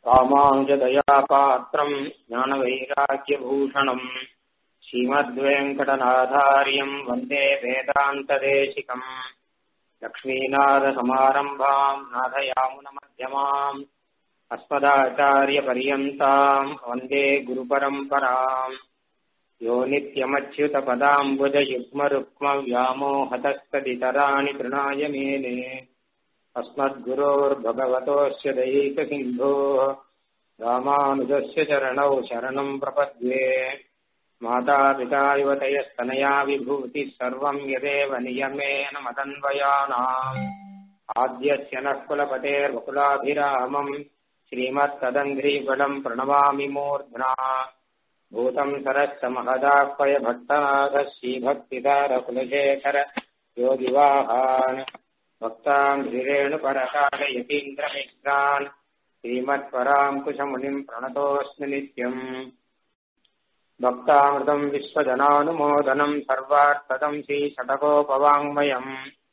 ராமானுஜதயா பாத்திரம் ஞானவைராக்கியபூஷணம் ஸ்ரீமத்வேங்கடநாதாரியம் வந்தே வேதாந்ததேசிகம் லக்ஷ்மீநாதசமாரம்பாம் நாதயாமுனமध्यமாம் अस्मदाचार्यपर्यन्ताम् वन्दे गुरुपरम्पराम् यो नित्यमच्युतपदाम्बुजयुग्मरुक्मव्यामोहतस्तदितराणि तृणाय मेने अस्मद्गुरोर्भगवतोऽस्य दैकसिन्धोः रामानुजस्य चरणौ शरणम् प्रपद्ये मातापिता युवतयस्तनया विभूतिः सर्वम् यदेव नियमेन मदन्वयानाम् आद्यस्य नः कुलपतेर्वकुलाभिरामम् श्रीमत्तदङ्घ्रीपदम् प्रणमामि मूर्ध्ना भूतम् सरश्च महदाह्वय भट्टनाथः श्रीभक्तिदारकुलशेखर योगिवाहान् भक्ताम् गिरेणुपरकालयतीन्द्रमिश्रान् श्रीमत्पराङ्कुशमुनिम् प्रणतोऽस्मि नित्यम् भक्तामृतम् विश्वजनानुमोदनम् सर्वार्थदम् श्रीषटकोपवाङ्मयम्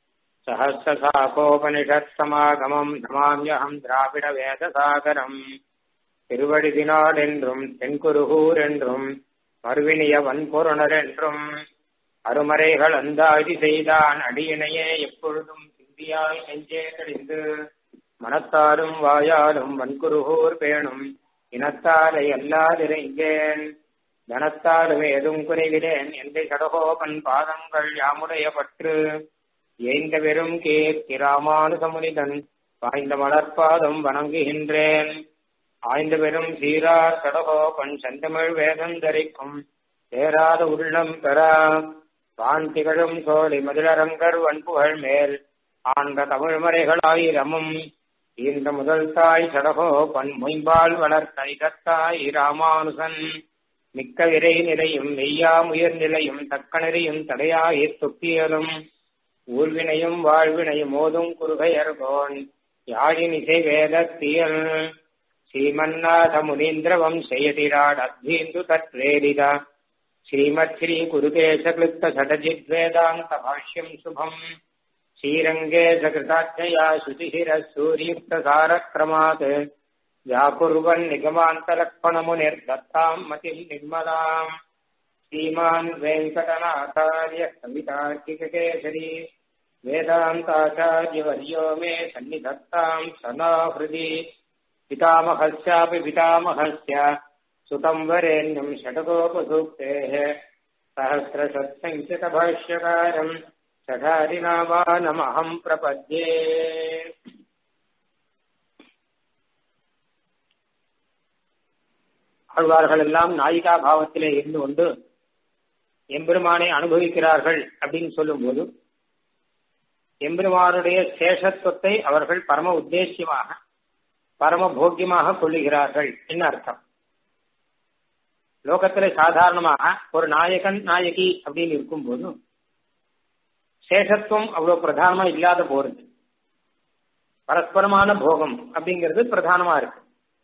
சஹசிரசாகோபனிஷத்சமாகமம் நமாமியகம் திராவிட வேதசாகரம் திருவடிதினாள் என்றும் தென்குருகூர் என்றும் மறுவினிய வன்பொருணர் என்றும் அருமறைகள் அந்தாதி செய்தான் அடியினையே எப்பொழுதும் சிந்தியாய் நெஞ்சே கழிந்து மனத்தாலும் வாயாலும் வன்குருகூர் பேணும் இனத்தாலை அல்லாதிரைந்தேன் தனத்தாலும் ஏதும் குறைகிறேன் எந்த சடகோபன் பாதங்கள் யாமுடைய பற்று ஏந்த வெறும் கேத்தி ராமானுசமுனிதன் வாய்ந்த மலர்பாதம் வணங்குகின்றேன் ஆய்ந்த பெரும் சீரார் கடகோபன் செந்தமிழ் வேதந்தரிக்கும் சேராத உள்ளம் பெறா வான் திகழும் சோழி மதுரரங்கர் வன்புகழ் மேல் ஆண்ட தமிழ் மறைகளாயிரமும் இந்த முதல் தாய் சடகோபன் மொயம்பால் வளர்த்த இதத்தாய் ராமானுசன் மிக்க விரை நிலையும் மெய்யாமுயர் நிலையும் தக்க நெறியும் தடையாயிற் தொக்கியலும் ஊழ்வினையும் வாழ்வினையும் மோதும் குறுகையர்கோன் யாழினிசை வேதத்தியல் ஸ்ரீமன்னாத முனீந்திர வம்சயதிராட் அத்வீந்து தத்வேதித ஸ்ரீமத் ஸ்ரீ குருகேசகிருத்த சடஜித் வேதாந்த பாஷ்யம் சுபம் ஸ்ரீரங்கே சகிருதாஜயா சுதிஹிர சூரியுக்த சாரக்ரமாத் व्याकुर्वन् निगमान्तलक्ष्मणमुनिर्दत्ताम् मतिम् निर्मलाम् श्रीमान् वेङ्कटनाथार्य कवितार्किककेसरी वेदान्ताचार्यवर्यो मे सन्निधत्ताम् सदा हृदि पितामहस्यापि पितामहस्य सुतम् वरेण्यम् षडगोपसूक्तेः सहस्रषत्सङ्ख्यकभाष्यकारम् षठादिनामानमहम् प्रपद्ये ஆழ்வார்கள் எல்லாம் நாயிகா பாவத்திலே இருந்து கொண்டு எம்பெருமானை அனுபவிக்கிறார்கள் அப்படின்னு சொல்லும் போது எம்பெருமானுடைய சேஷத்துவத்தை அவர்கள் பரம உத்தேசியமாக பரம போக்கியமாக கொள்ளுகிறார்கள் என்ன அர்த்தம் லோகத்துல சாதாரணமாக ஒரு நாயகன் நாயகி அப்படின்னு இருக்கும் போது சேஷத்துவம் அவ்வளவு பிரதானமா இல்லாத போறது பரஸ்பரமான போகம் அப்படிங்கிறது பிரதானமா இருக்கு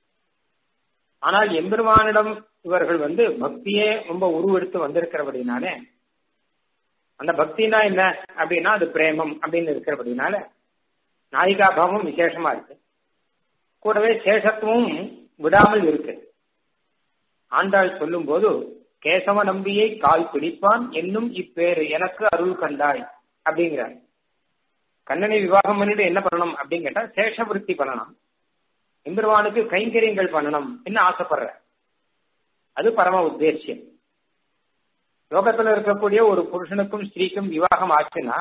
ஆனால் எம்பெருமானிடம் இவர்கள் வந்து பக்தியே ரொம்ப உருவெடுத்து வந்திருக்கிறபடினாலே அந்த பக்தினா என்ன அப்படின்னா அது பிரேமம் அப்படின்னு இருக்கிறபடினால நாயிகா பாவம் விசேஷமா இருக்கு கூடவே சேஷத்துவம் விடாமல் இருக்கு ஆண்டாள் சொல்லும் போது கேசவ நம்பியை கால் பிடிப்பான் என்னும் இப்பேரு எனக்கு அருள் கண்டாய் அப்படிங்கிறார் கண்ணனை விவாகம் பண்ணிட்டு என்ன பண்ணணும் அப்படின்னு கேட்டா சேஷவிருத்தி பண்ணணும் எம்பெருமானுக்கு கைங்கரியங்கள் பண்ணணும் என்ன ஆசைப்படுற அது பரம உத்தேசியம் லோகத்துல இருக்கக்கூடிய ஒரு புருஷனுக்கும் ஸ்திரீக்கும் விவாகம் ஆச்சுன்னா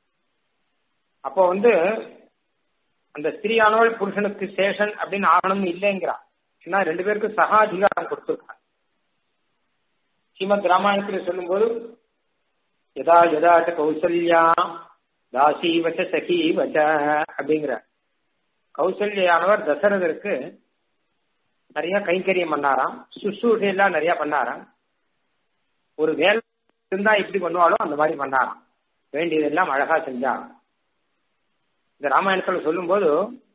அப்போ வந்து அந்த ஸ்திரீயானவள் புருஷனுக்கு சேஷன் அப்படின்னு ஆகணும் இல்லைங்கிறா ஏன்னா ரெண்டு பேருக்கு சகா அதிகாரம் கொடுத்துருக்காங்க ஸ்ரீமத் ராமாயணத்துல சொல்லும் போது எதா எதாச்ச கௌசல்யா தாசி வச்ச சகி வச்ச அப்படிங்கிற கௌசல்யானவர் தசரதற்கு நிறைய கைங்கரியம் பண்ணாராம் சுசூஷை எல்லாம் நிறைய பண்ணாராம் ஒரு வேலை இருந்தா எப்படி பண்ணுவாளோ அந்த மாதிரி பண்ணாராம் வேண்டியதெல்லாம் அழகா செஞ்சாங்க இந்த ராமாயணத்துல சொல்லும் போது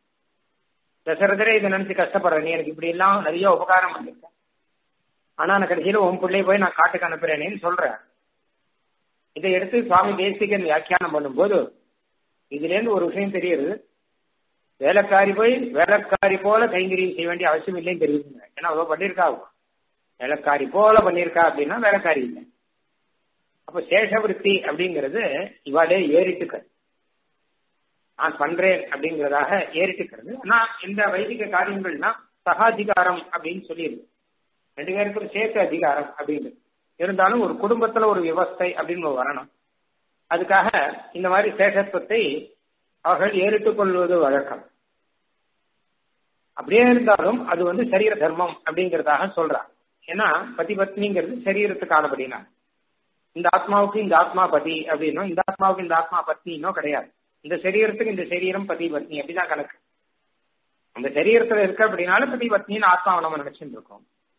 தசரதரே இதை நினைச்சு கஷ்டப்படுற நீ எனக்கு இப்படி எல்லாம் நிறைய உபகாரம் பண்ணிருக்க ஆனா நான் கடைசியில உன் பிள்ளை போய் நான் காட்டுக்கு அனுப்புறேனேன்னு சொல்றேன் இதை எடுத்து சுவாமி தேசிகன் வியாக்கியானம் பண்ணும்போது இதுல இருந்து ஒரு விஷயம் தெரியுது வேலைக்காரி போய் வேலைக்காரி போல கைங்கரியம் செய்ய வேண்டிய அவசியம் இல்லைன்னு தெரியுதுங்க ஏன்னா அவ்வளோ பண்ணியிருக்கா அவ. வேலைக்காரி போல பண்ணியிருக்கா அப்படின்னா வேலைக்காரி இல்லை அப்ப சேஷவிருத்தி அப்படிங்கிறது இவாளே ஏறிட்டுக்க நான் பண்றேன் அப்படிங்கிறதாக ஏறிட்டுக்கிறது ஆனா இந்த வைதிக காரியங்கள்னா சகாதிகாரம் அப்படின்னு சொல்லியிருக்கு ரெண்டு பேருக்கும் சேர்த்து அதிகாரம் அப்படின்னு இருந்தாலும் ஒரு குடும்பத்துல ஒரு விவஸ்தை அப்படின்னு ஒரு வரணும் அதுக்காக இந்த மாதிரி சேஷத்துவத்தை அவர்கள் ஏறிட்டுக் கொள்வது வழக்கம் அப்படியே இருந்தாலும் அது வந்து சரீர தர்மம் அப்படிங்கறதாக சொல்றான் ஏன்னா பதி பத்னிங்கிறது சரீரத்துக்கு ஆனபடினா இந்த ஆத்மாவுக்கு இந்த ஆத்மா பதி அப்படின்னும் இந்த ஆத்மாவுக்கு இந்த ஆத்மா பத்னினோ கிடையாது இந்த சரீரத்துக்கு இந்த சரீரம் பதி பத்னி அப்படிதான் கணக்கு அந்த சரீரத்துல இருக்க அப்படின்னாலும் பதி பத்னின்னு ஆத்மாவை நம்ம நினைச்சுட்டு இருக்கோம்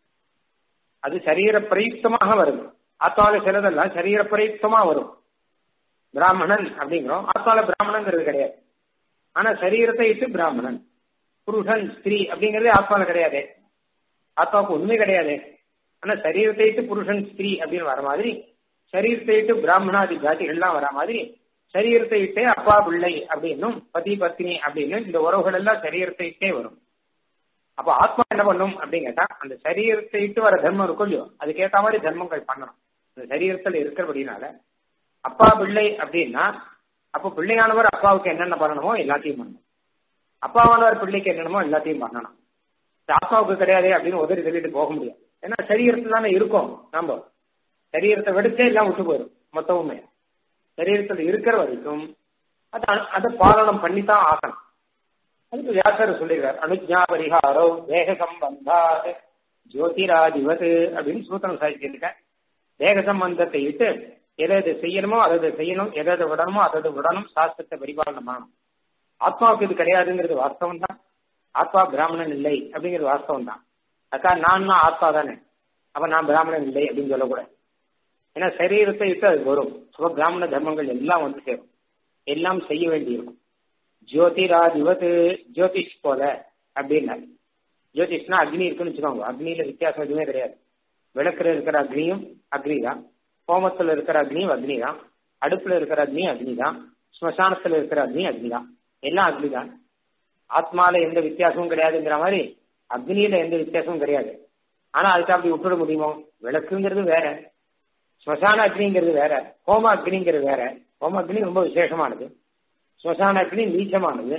அது சரீர பிரயுக்தமாக வருது ஆத்மாவில சிலதெல்லாம் சரீர பிரயுக்தமா வரும் பிராமணன் அப்படிங்கிறோம் ஆத்மால பிராமணங்கிறது கிடையாது ஆனா சரீரத்தை இட்டு பிராமணன் புருஷன் ஸ்திரீ அப்படிங்கறதே ஆத்மால கிடையாது ஆத்மாவுக்கு உண்மை கிடையாது ஆனா சரீரத்தை இட்டு புருஷன் ஸ்திரீ அப்படின்னு வர மாதிரி சரீரத்தை இட்டு பிராமணாதி ஜாதிகள்லாம் வர மாதிரி சரீரத்தை இட்டே அப்பா பிள்ளை அப்படின்னும் பதி பத்னி அப்படின்னு இந்த உறவுகள் எல்லாம் சரீரத்தை இட்டே வரும் அப்ப ஆத்மா என்ன பண்ணும் அப்படின்னு கேட்டா அந்த சரீரத்தை இட்டு வர தர்மம் இருக்கும் இல்லையோ அதுக்கேற்ற மாதிரி தர்மங்கள் பண்ணணும் இந்த சரீரத்துல இருக்கிறபடினால அப்பா பிள்ளை அப்படின்னா அப்ப பிள்ளையானவர் அப்பாவுக்கு என்னென்ன பண்ணணுமோ எல்லாத்தையும் பண்ணணும் அப்பாவானவர் பிள்ளைக்கு என்னென்னமோ எல்லாத்தையும் பண்ணணும் இந்த ஆத்மாவுக்கு கிடையாது அப்படின்னு உதறி தள்ளிட்டு போக முடியாது ஏன்னா சரீரத்துல தானே இருக்கும் நாம சரீரத்தை வெடிச்சே எல்லாம் விட்டு போயிடும் மொத்தமுமே சரீரத்துல இருக்கிற வரைக்கும் அதை அதை பாலனம் பண்ணித்தான் ஆகணும் அதுக்கு வியாசர் சொல்லிடுறார் அனுஜா பரிகாரோ தேக சம்பந்தாத் ஜோதிராதிபத் அப்படின்னு சூத்திரம் சாதிச்சிருக்கேன் தேக சம்பந்தத்தை இட்டு எதை எது செய்யணுமோ அதை செய்யணும் எதை எதை விடணுமோ அதை விடணும் சாஸ்திரத்தை பரிபாலனம் பண்ணணும் ஆத்மாவுக்கு இது கிடையாதுங்கிறது வாஸ்தவம் தான் ஆத்மா பிராமணன் இல்லை அப்படிங்கிறது வாஸ்தவம் தான் அக்கா நான் ஆத்மா தானே அப்ப நான் பிராமணன் இல்லை அப்படின்னு சொல்லக்கூடாது ஏன்னா சரீரத்தை விட்டு அது வரும் சுப பிராமண தர்மங்கள் எல்லாம் வந்து சேரும் எல்லாம் செய்ய வேண்டியிருக்கும் ஜோதிராதிபத் ஜோதிஷ் போல அப்படின்னா ஜோதிஷ்னா அக்னி இருக்குன்னு வச்சுக்கோங்க அக்னியில வித்தியாசம் எதுவுமே கிடையாது விளக்குல இருக்கிற அக்னியும் அக்னி தான் ஹோமத்துல இருக்கிற அக்னியும் அக்னி தான் அடுப்புல இருக்கிற அக்னியும் அக்னி தான் ஸ்மசானத்துல இருக்கிற அக்னி அக்னி தான் எல்லாம் அக்னி தான் ஆத்மால எந்த வித்தியாசமும் கிடையாதுங்கிற மாதிரி அக்னியில எந்த வித்தியாசமும் கிடையாது ஆனா அதுக்கு அப்படி விட்டுட முடியுமோ விளக்குங்கிறது வேற ஸ்மசான அக்னிங்கிறது வேற ஹோம அக்னிங்கிறது வேற ஹோம அக்னி ரொம்ப விசேஷமானது ஸ்மசான அக்னி நீச்சமானது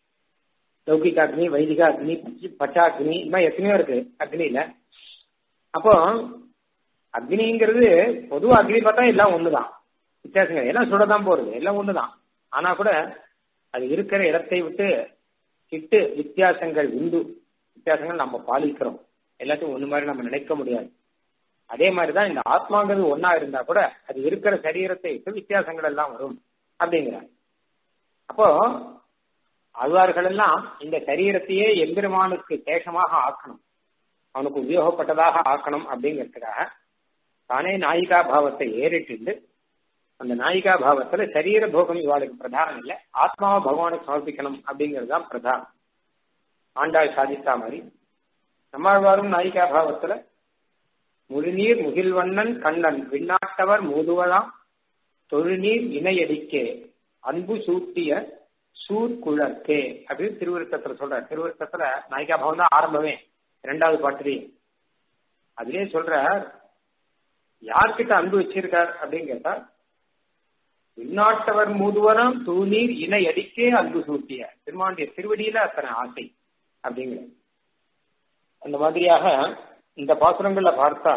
லௌகிக அக்னி வைதிக அக்னி பட்டாக்னி இந்த மாதிரி எத்தனையோ இருக்கு அக்னியில அப்போ அக்னிங்கிறது பொதுவா அக்னி பார்த்தா எல்லாம் ஒண்ணுதான் வித்தியாசங்கள் எல்லாம் சுடதான் போறது எல்லாம் ஒண்ணுதான் ஆனா கூட அது இருக்கிற இடத்தை விட்டு கிட்டு வித்தியாசங்கள் உண்டு வித்தியாசங்கள் நம்ம பாலிக்கிறோம் எல்லாத்தையும் ஒண்ணு மாதிரி நம்ம நினைக்க முடியாது அதே மாதிரிதான் இந்த ஆத்மாங்கிறது ஒன்னா இருந்தா கூட அது இருக்கிற சரீரத்தை விட்டு வித்தியாசங்கள் எல்லாம் வரும் அப்படிங்கிறார் அப்போ ஆழ்வார்கள் எல்லாம் இந்த சரீரத்தையே எம்பெருமானுக்கு சேஷமாக ஆக்கணும் அவனுக்கு உபயோகப்பட்டதாக ஆக்கணும் அப்படிங்கிறதுக்காக தானே நாயிகா பாவத்தை ஏறிட்டு அந்த நாயிகா பாவத்துல சரீர போகம் இவாளுக்கு பிரதானம் இல்லை ஆத்மாவை பகவானுக்கு சமர்ப்பிக்கணும் அப்படிங்கிறது தான் பிரதானம் ஆண்டாள் சாதித்தா மாதிரி நம்மாழ்வாரும் நாயிகா பாவத்துல முழுநீர் முகில்வண்ணன் கண்ணன் விண்ணாட்டவர் மூதுவலாம் தொழுநீர் இணையடிக்கே அன்பு சூட்டிய சூர்குழற்கே அப்படின்னு திருவிருத்தத்துல சொல்ற திருவிருத்தத்துல நாயிகா பவன் தான் ஆரம்பமே இரண்டாவது பாட்டுலையும் அதுலயே சொல்ற யார்கிட்ட அன்பு வச்சிருக்கார் அப்படின்னு கேட்டா விண்ணாட்டவர் மூதுவரம் தூநீர் இணை அடிக்கே அன்பு சூட்டிய திருமாண்டிய திருவடியில அத்தனை ஆசை அப்படிங்கிற அந்த மாதிரியாக இந்த பாசுரங்கள்ல பார்த்தா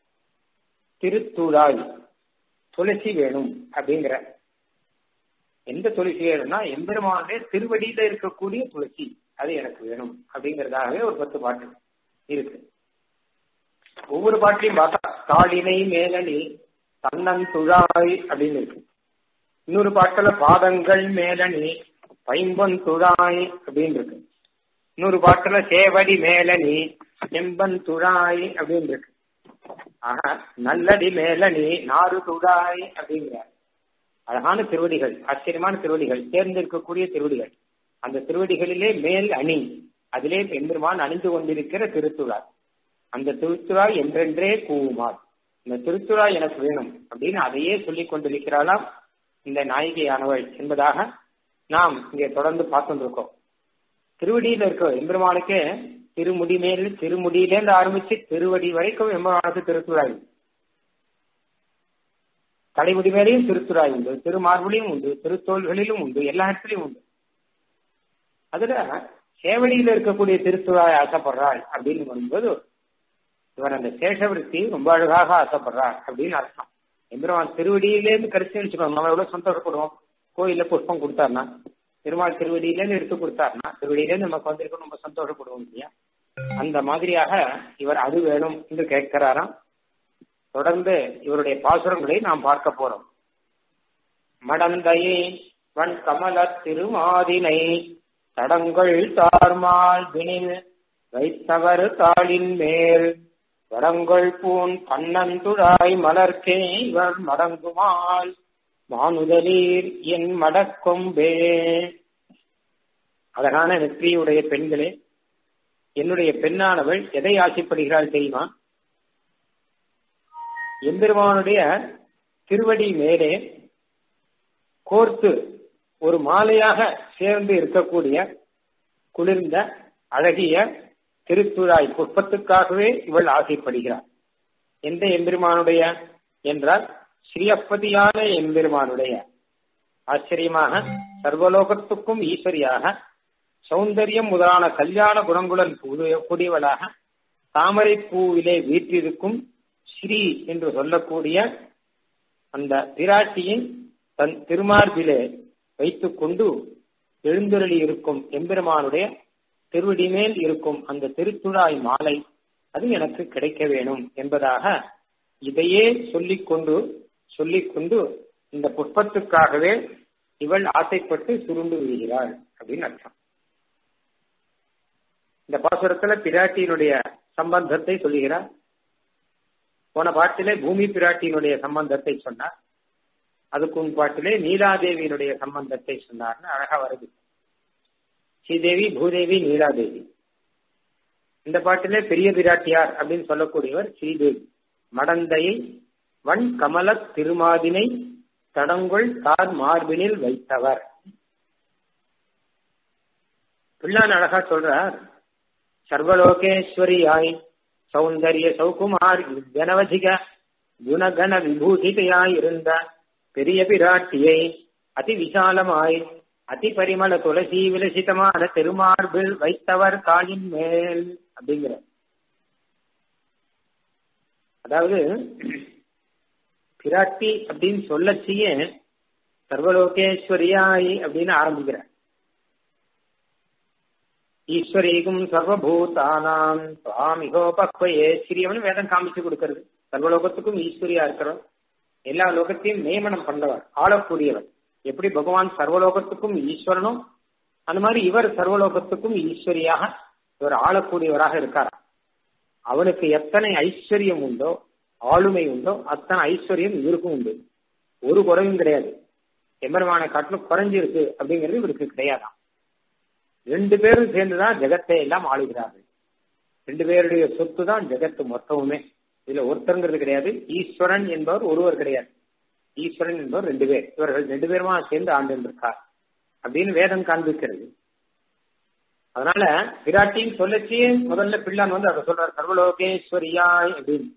திருத்துழாய் துளசி வேணும் அப்படிங்கிற எந்த துளசி வேணும்னா எம்பெருமானுடைய திருவடியில இருக்கக்கூடிய துளசி அது எனக்கு வேணும் அப்படிங்கறதாகவே ஒரு பத்து பாட்டு இருக்கு ஒவ்வொரு பாட்டிலையும் பார்த்தா தாளினை மேலனி தன்னன் துழாய் அப்படின்னு இருக்கு இன்னொரு பாட்டுல பாதங்கள் மேலனி பைம்பன் துழாய் அப்படின்னு இருக்கு இன்னொரு பாட்டுல சேவடி மேலனி செம்பன் துழாய் அப்படின்னு இருக்கு ஆக நல்லடி மேலனி நாறு துழாய் அப்படிங்கிற அழகான திருவடிகள் ஆச்சரியமான திருவடிகள் தேர்ந்தெடுக்கக்கூடிய திருவடிகள் அந்த திருவடிகளிலே மேல் அணி அதிலே எம்பெருமான் அணிந்து கொண்டிருக்கிற திருத்துழாய் அந்த திருத்துழாய் என்றென்றே கூவுமார் இந்த திருத்துழாய் எனக்கு வேணும் அப்படின்னு அதையே சொல்லிக் கொண்டிருக்கிறாளாம் இந்த நாயிகையானவள் என்பதாக நாம் இங்கே தொடர்ந்து பார்த்துருக்கோம் திருவடியில இருக்க எம்பெருமானுக்கே திருமுடி மேல் திருமுடியிலேருந்து ஆரம்பிச்சு திருவடி வரைக்கும் எம்பெருமானுக்கு திருத்துழாய் தலைமுடி மேலேயும் திருத்துறாய் உண்டு திருமார்புலையும் உண்டு திருத்தோள்களிலும் உண்டு எல்லா இடத்துலயும் உண்டு அதுல சேவடியில இருக்கக்கூடிய திருத்துழாய் ஆசைப்படுறாள் அப்படின்னு வரும்போது இவர் அந்த சேஷவிருத்தி ரொம்ப அழகாக ஆசைப்படுறார் அப்படின்னு அர்த்தம் எம்பெருமான் திருவடியிலேருந்து கரிசி வச்சுக்கணும் நம்ம எவ்வளவு சந்தோஷப்படுவோம் கோயில்ல புஷ்பம் கொடுத்தாருன்னா திருமால் திருவடியிலேருந்து எடுத்து கொடுத்தாருன்னா திருவடியிலேருந்து நமக்கு வந்திருக்கணும் ரொம்ப சந்தோஷப்படுவோம் இல்லையா அந்த மாதிரியாக இவர் அது வேணும் என்று கேட்கிறாராம் தொடர்ந்து இவருடைய பாசுரங்களை நாம் பார்க்க போறோம் மடந்தையை வன் கமல திருமாதினை தடங்கள் தார்மால் வினில் வைத்தவர் தாளின் மேல் வரங்கள் பூன் கண்ணந்துழாய் மலர்க்கே இவர் மடங்குமால் மானுதலீர் என் மடக்கொம்பே அழகான நெற்றியுடைய பெண்களே என்னுடைய பெண்ணானவள் எதை ஆசைப்படுகிறாள் தெரியுமா எம்பெருமானுடைய திருவடி மேலே கோர்த்து ஒரு மாலையாக சேர்ந்து இருக்கக்கூடிய குளிர்ந்த அழகிய திருத்துழாய் புஷ்பத்துக்காகவே இவள் ஆசைப்படுகிறார் எந்த எம்பெருமானுடைய என்றால் ஸ்ரீயப்பதியான எம்பெருமானுடைய ஆச்சரியமாக சர்வலோகத்துக்கும் ஈஸ்வரியாக சௌந்தரியம் முதலான கல்யாண குணங்குடன் கூடியவளாக தாமரை பூவிலே வீற்றிருக்கும் ஸ்ரீ என்று சொல்லக்கூடிய அந்த பிராட்டியின் தன் திருமார்பிலே வைத்துக் கொண்டு எழுந்தருளி இருக்கும் எம்பெருமானுடைய திருவடி மேல் இருக்கும் அந்த திருத்துழாய் மாலை அது எனக்கு கிடைக்க வேணும் என்பதாக இதையே சொல்லிக் கொண்டு சொல்லிக் கொண்டு இந்த புஷ்பத்துக்காகவே இவள் ஆசைப்பட்டு சுருண்டு விடுகிறாள் அப்படின்னு அர்த்தம் இந்த பாசுரத்துல பிராட்டியினுடைய சம்பந்தத்தை சொல்லுகிறார் போன பாட்டிலே பூமி பிராட்டியினுடைய சம்பந்தத்தை சொன்னார் அதுக்கு உன் பாட்டிலே நீலாதேவியினுடைய சம்பந்தத்தை சொன்னார்னு அழகா வருது ஸ்ரீதேவி பூதேவி நீலாதேவி இந்த பாட்டிலே பெரிய பிராட்டியார் அப்படின்னு சொல்லக்கூடியவர் ஸ்ரீதேவி மடந்தையை வன் கமல திருமாதினை தடங்குள் தார் மார்பினில் வைத்தவர் பிள்ளான் அழகா சொல்றார் சர்வலோகேஸ்வரியாய் சௌந்தரிய சௌகுமார் கனவதிக குணகண விபூஷிதையாய் இருந்த பெரிய பிராட்டியை அதி விசாலமாய் அதி பரிமள துளசி விலசிதமான திருமார்பில் வைத்தவர் காலின் மேல் அப்படிங்கிற அதாவது பிராட்டி அப்படின்னு சொல்லச்சியே சர்வலோகேஸ்வரியாய் அப்படின்னு ஆரம்பிக்கிறார் ஈஸ்வரீகும் சர்வபூதானாம் சுவாமிகோபக்வயே ஸ்ரீயவன் வேதம் காமிச்சு கொடுக்கிறது சர்வலோகத்துக்கும் ஈஸ்வரியா இருக்கிறோம் எல்லா லோகத்தையும் நியமனம் பண்ணவர் ஆளக்கூடியவர் எப்படி பகவான் சர்வலோகத்துக்கும் ஈஸ்வரனும் அந்த மாதிரி இவர் சர்வலோகத்துக்கும் ஈஸ்வரியாக இவர் ஆளக்கூடியவராக இருக்கார் அவனுக்கு எத்தனை ஐஸ்வர்யம் உண்டோ ஆளுமை உண்டோ அத்தனை ஐஸ்வர்யம் இவருக்கும் உண்டு ஒரு குறையும் கிடையாது எம்பெருமான காட்டிலும் குறைஞ்சிருக்கு அப்படிங்கிறது இவருக்கு கிடையாதாம் ரெண்டு பேரும் சேர்ந்துதான் ஜெகத்தை எல்லாம் ஆளுகிறார்கள் ரெண்டு பேருடைய சொத்து தான் ஜெகத்து மொத்தமுமே இதுல ஒருத்தருங்கிறது கிடையாது ஈஸ்வரன் என்பவர் ஒருவர் கிடையாது ஈஸ்வரன் என்பவர் ரெண்டு பேர் இவர்கள் ரெண்டு பேருமா சேர்ந்து ஆண்டு இருக்கார் அப்படின்னு வேதம் காண்பிக்கிறது அதனால பிராட்டின்னு சொல்லச்சியே முதல்ல பிள்ளான் வந்து அதை சொல்றார் சர்வலோகேஸ்வரியாய் அப்படின்னு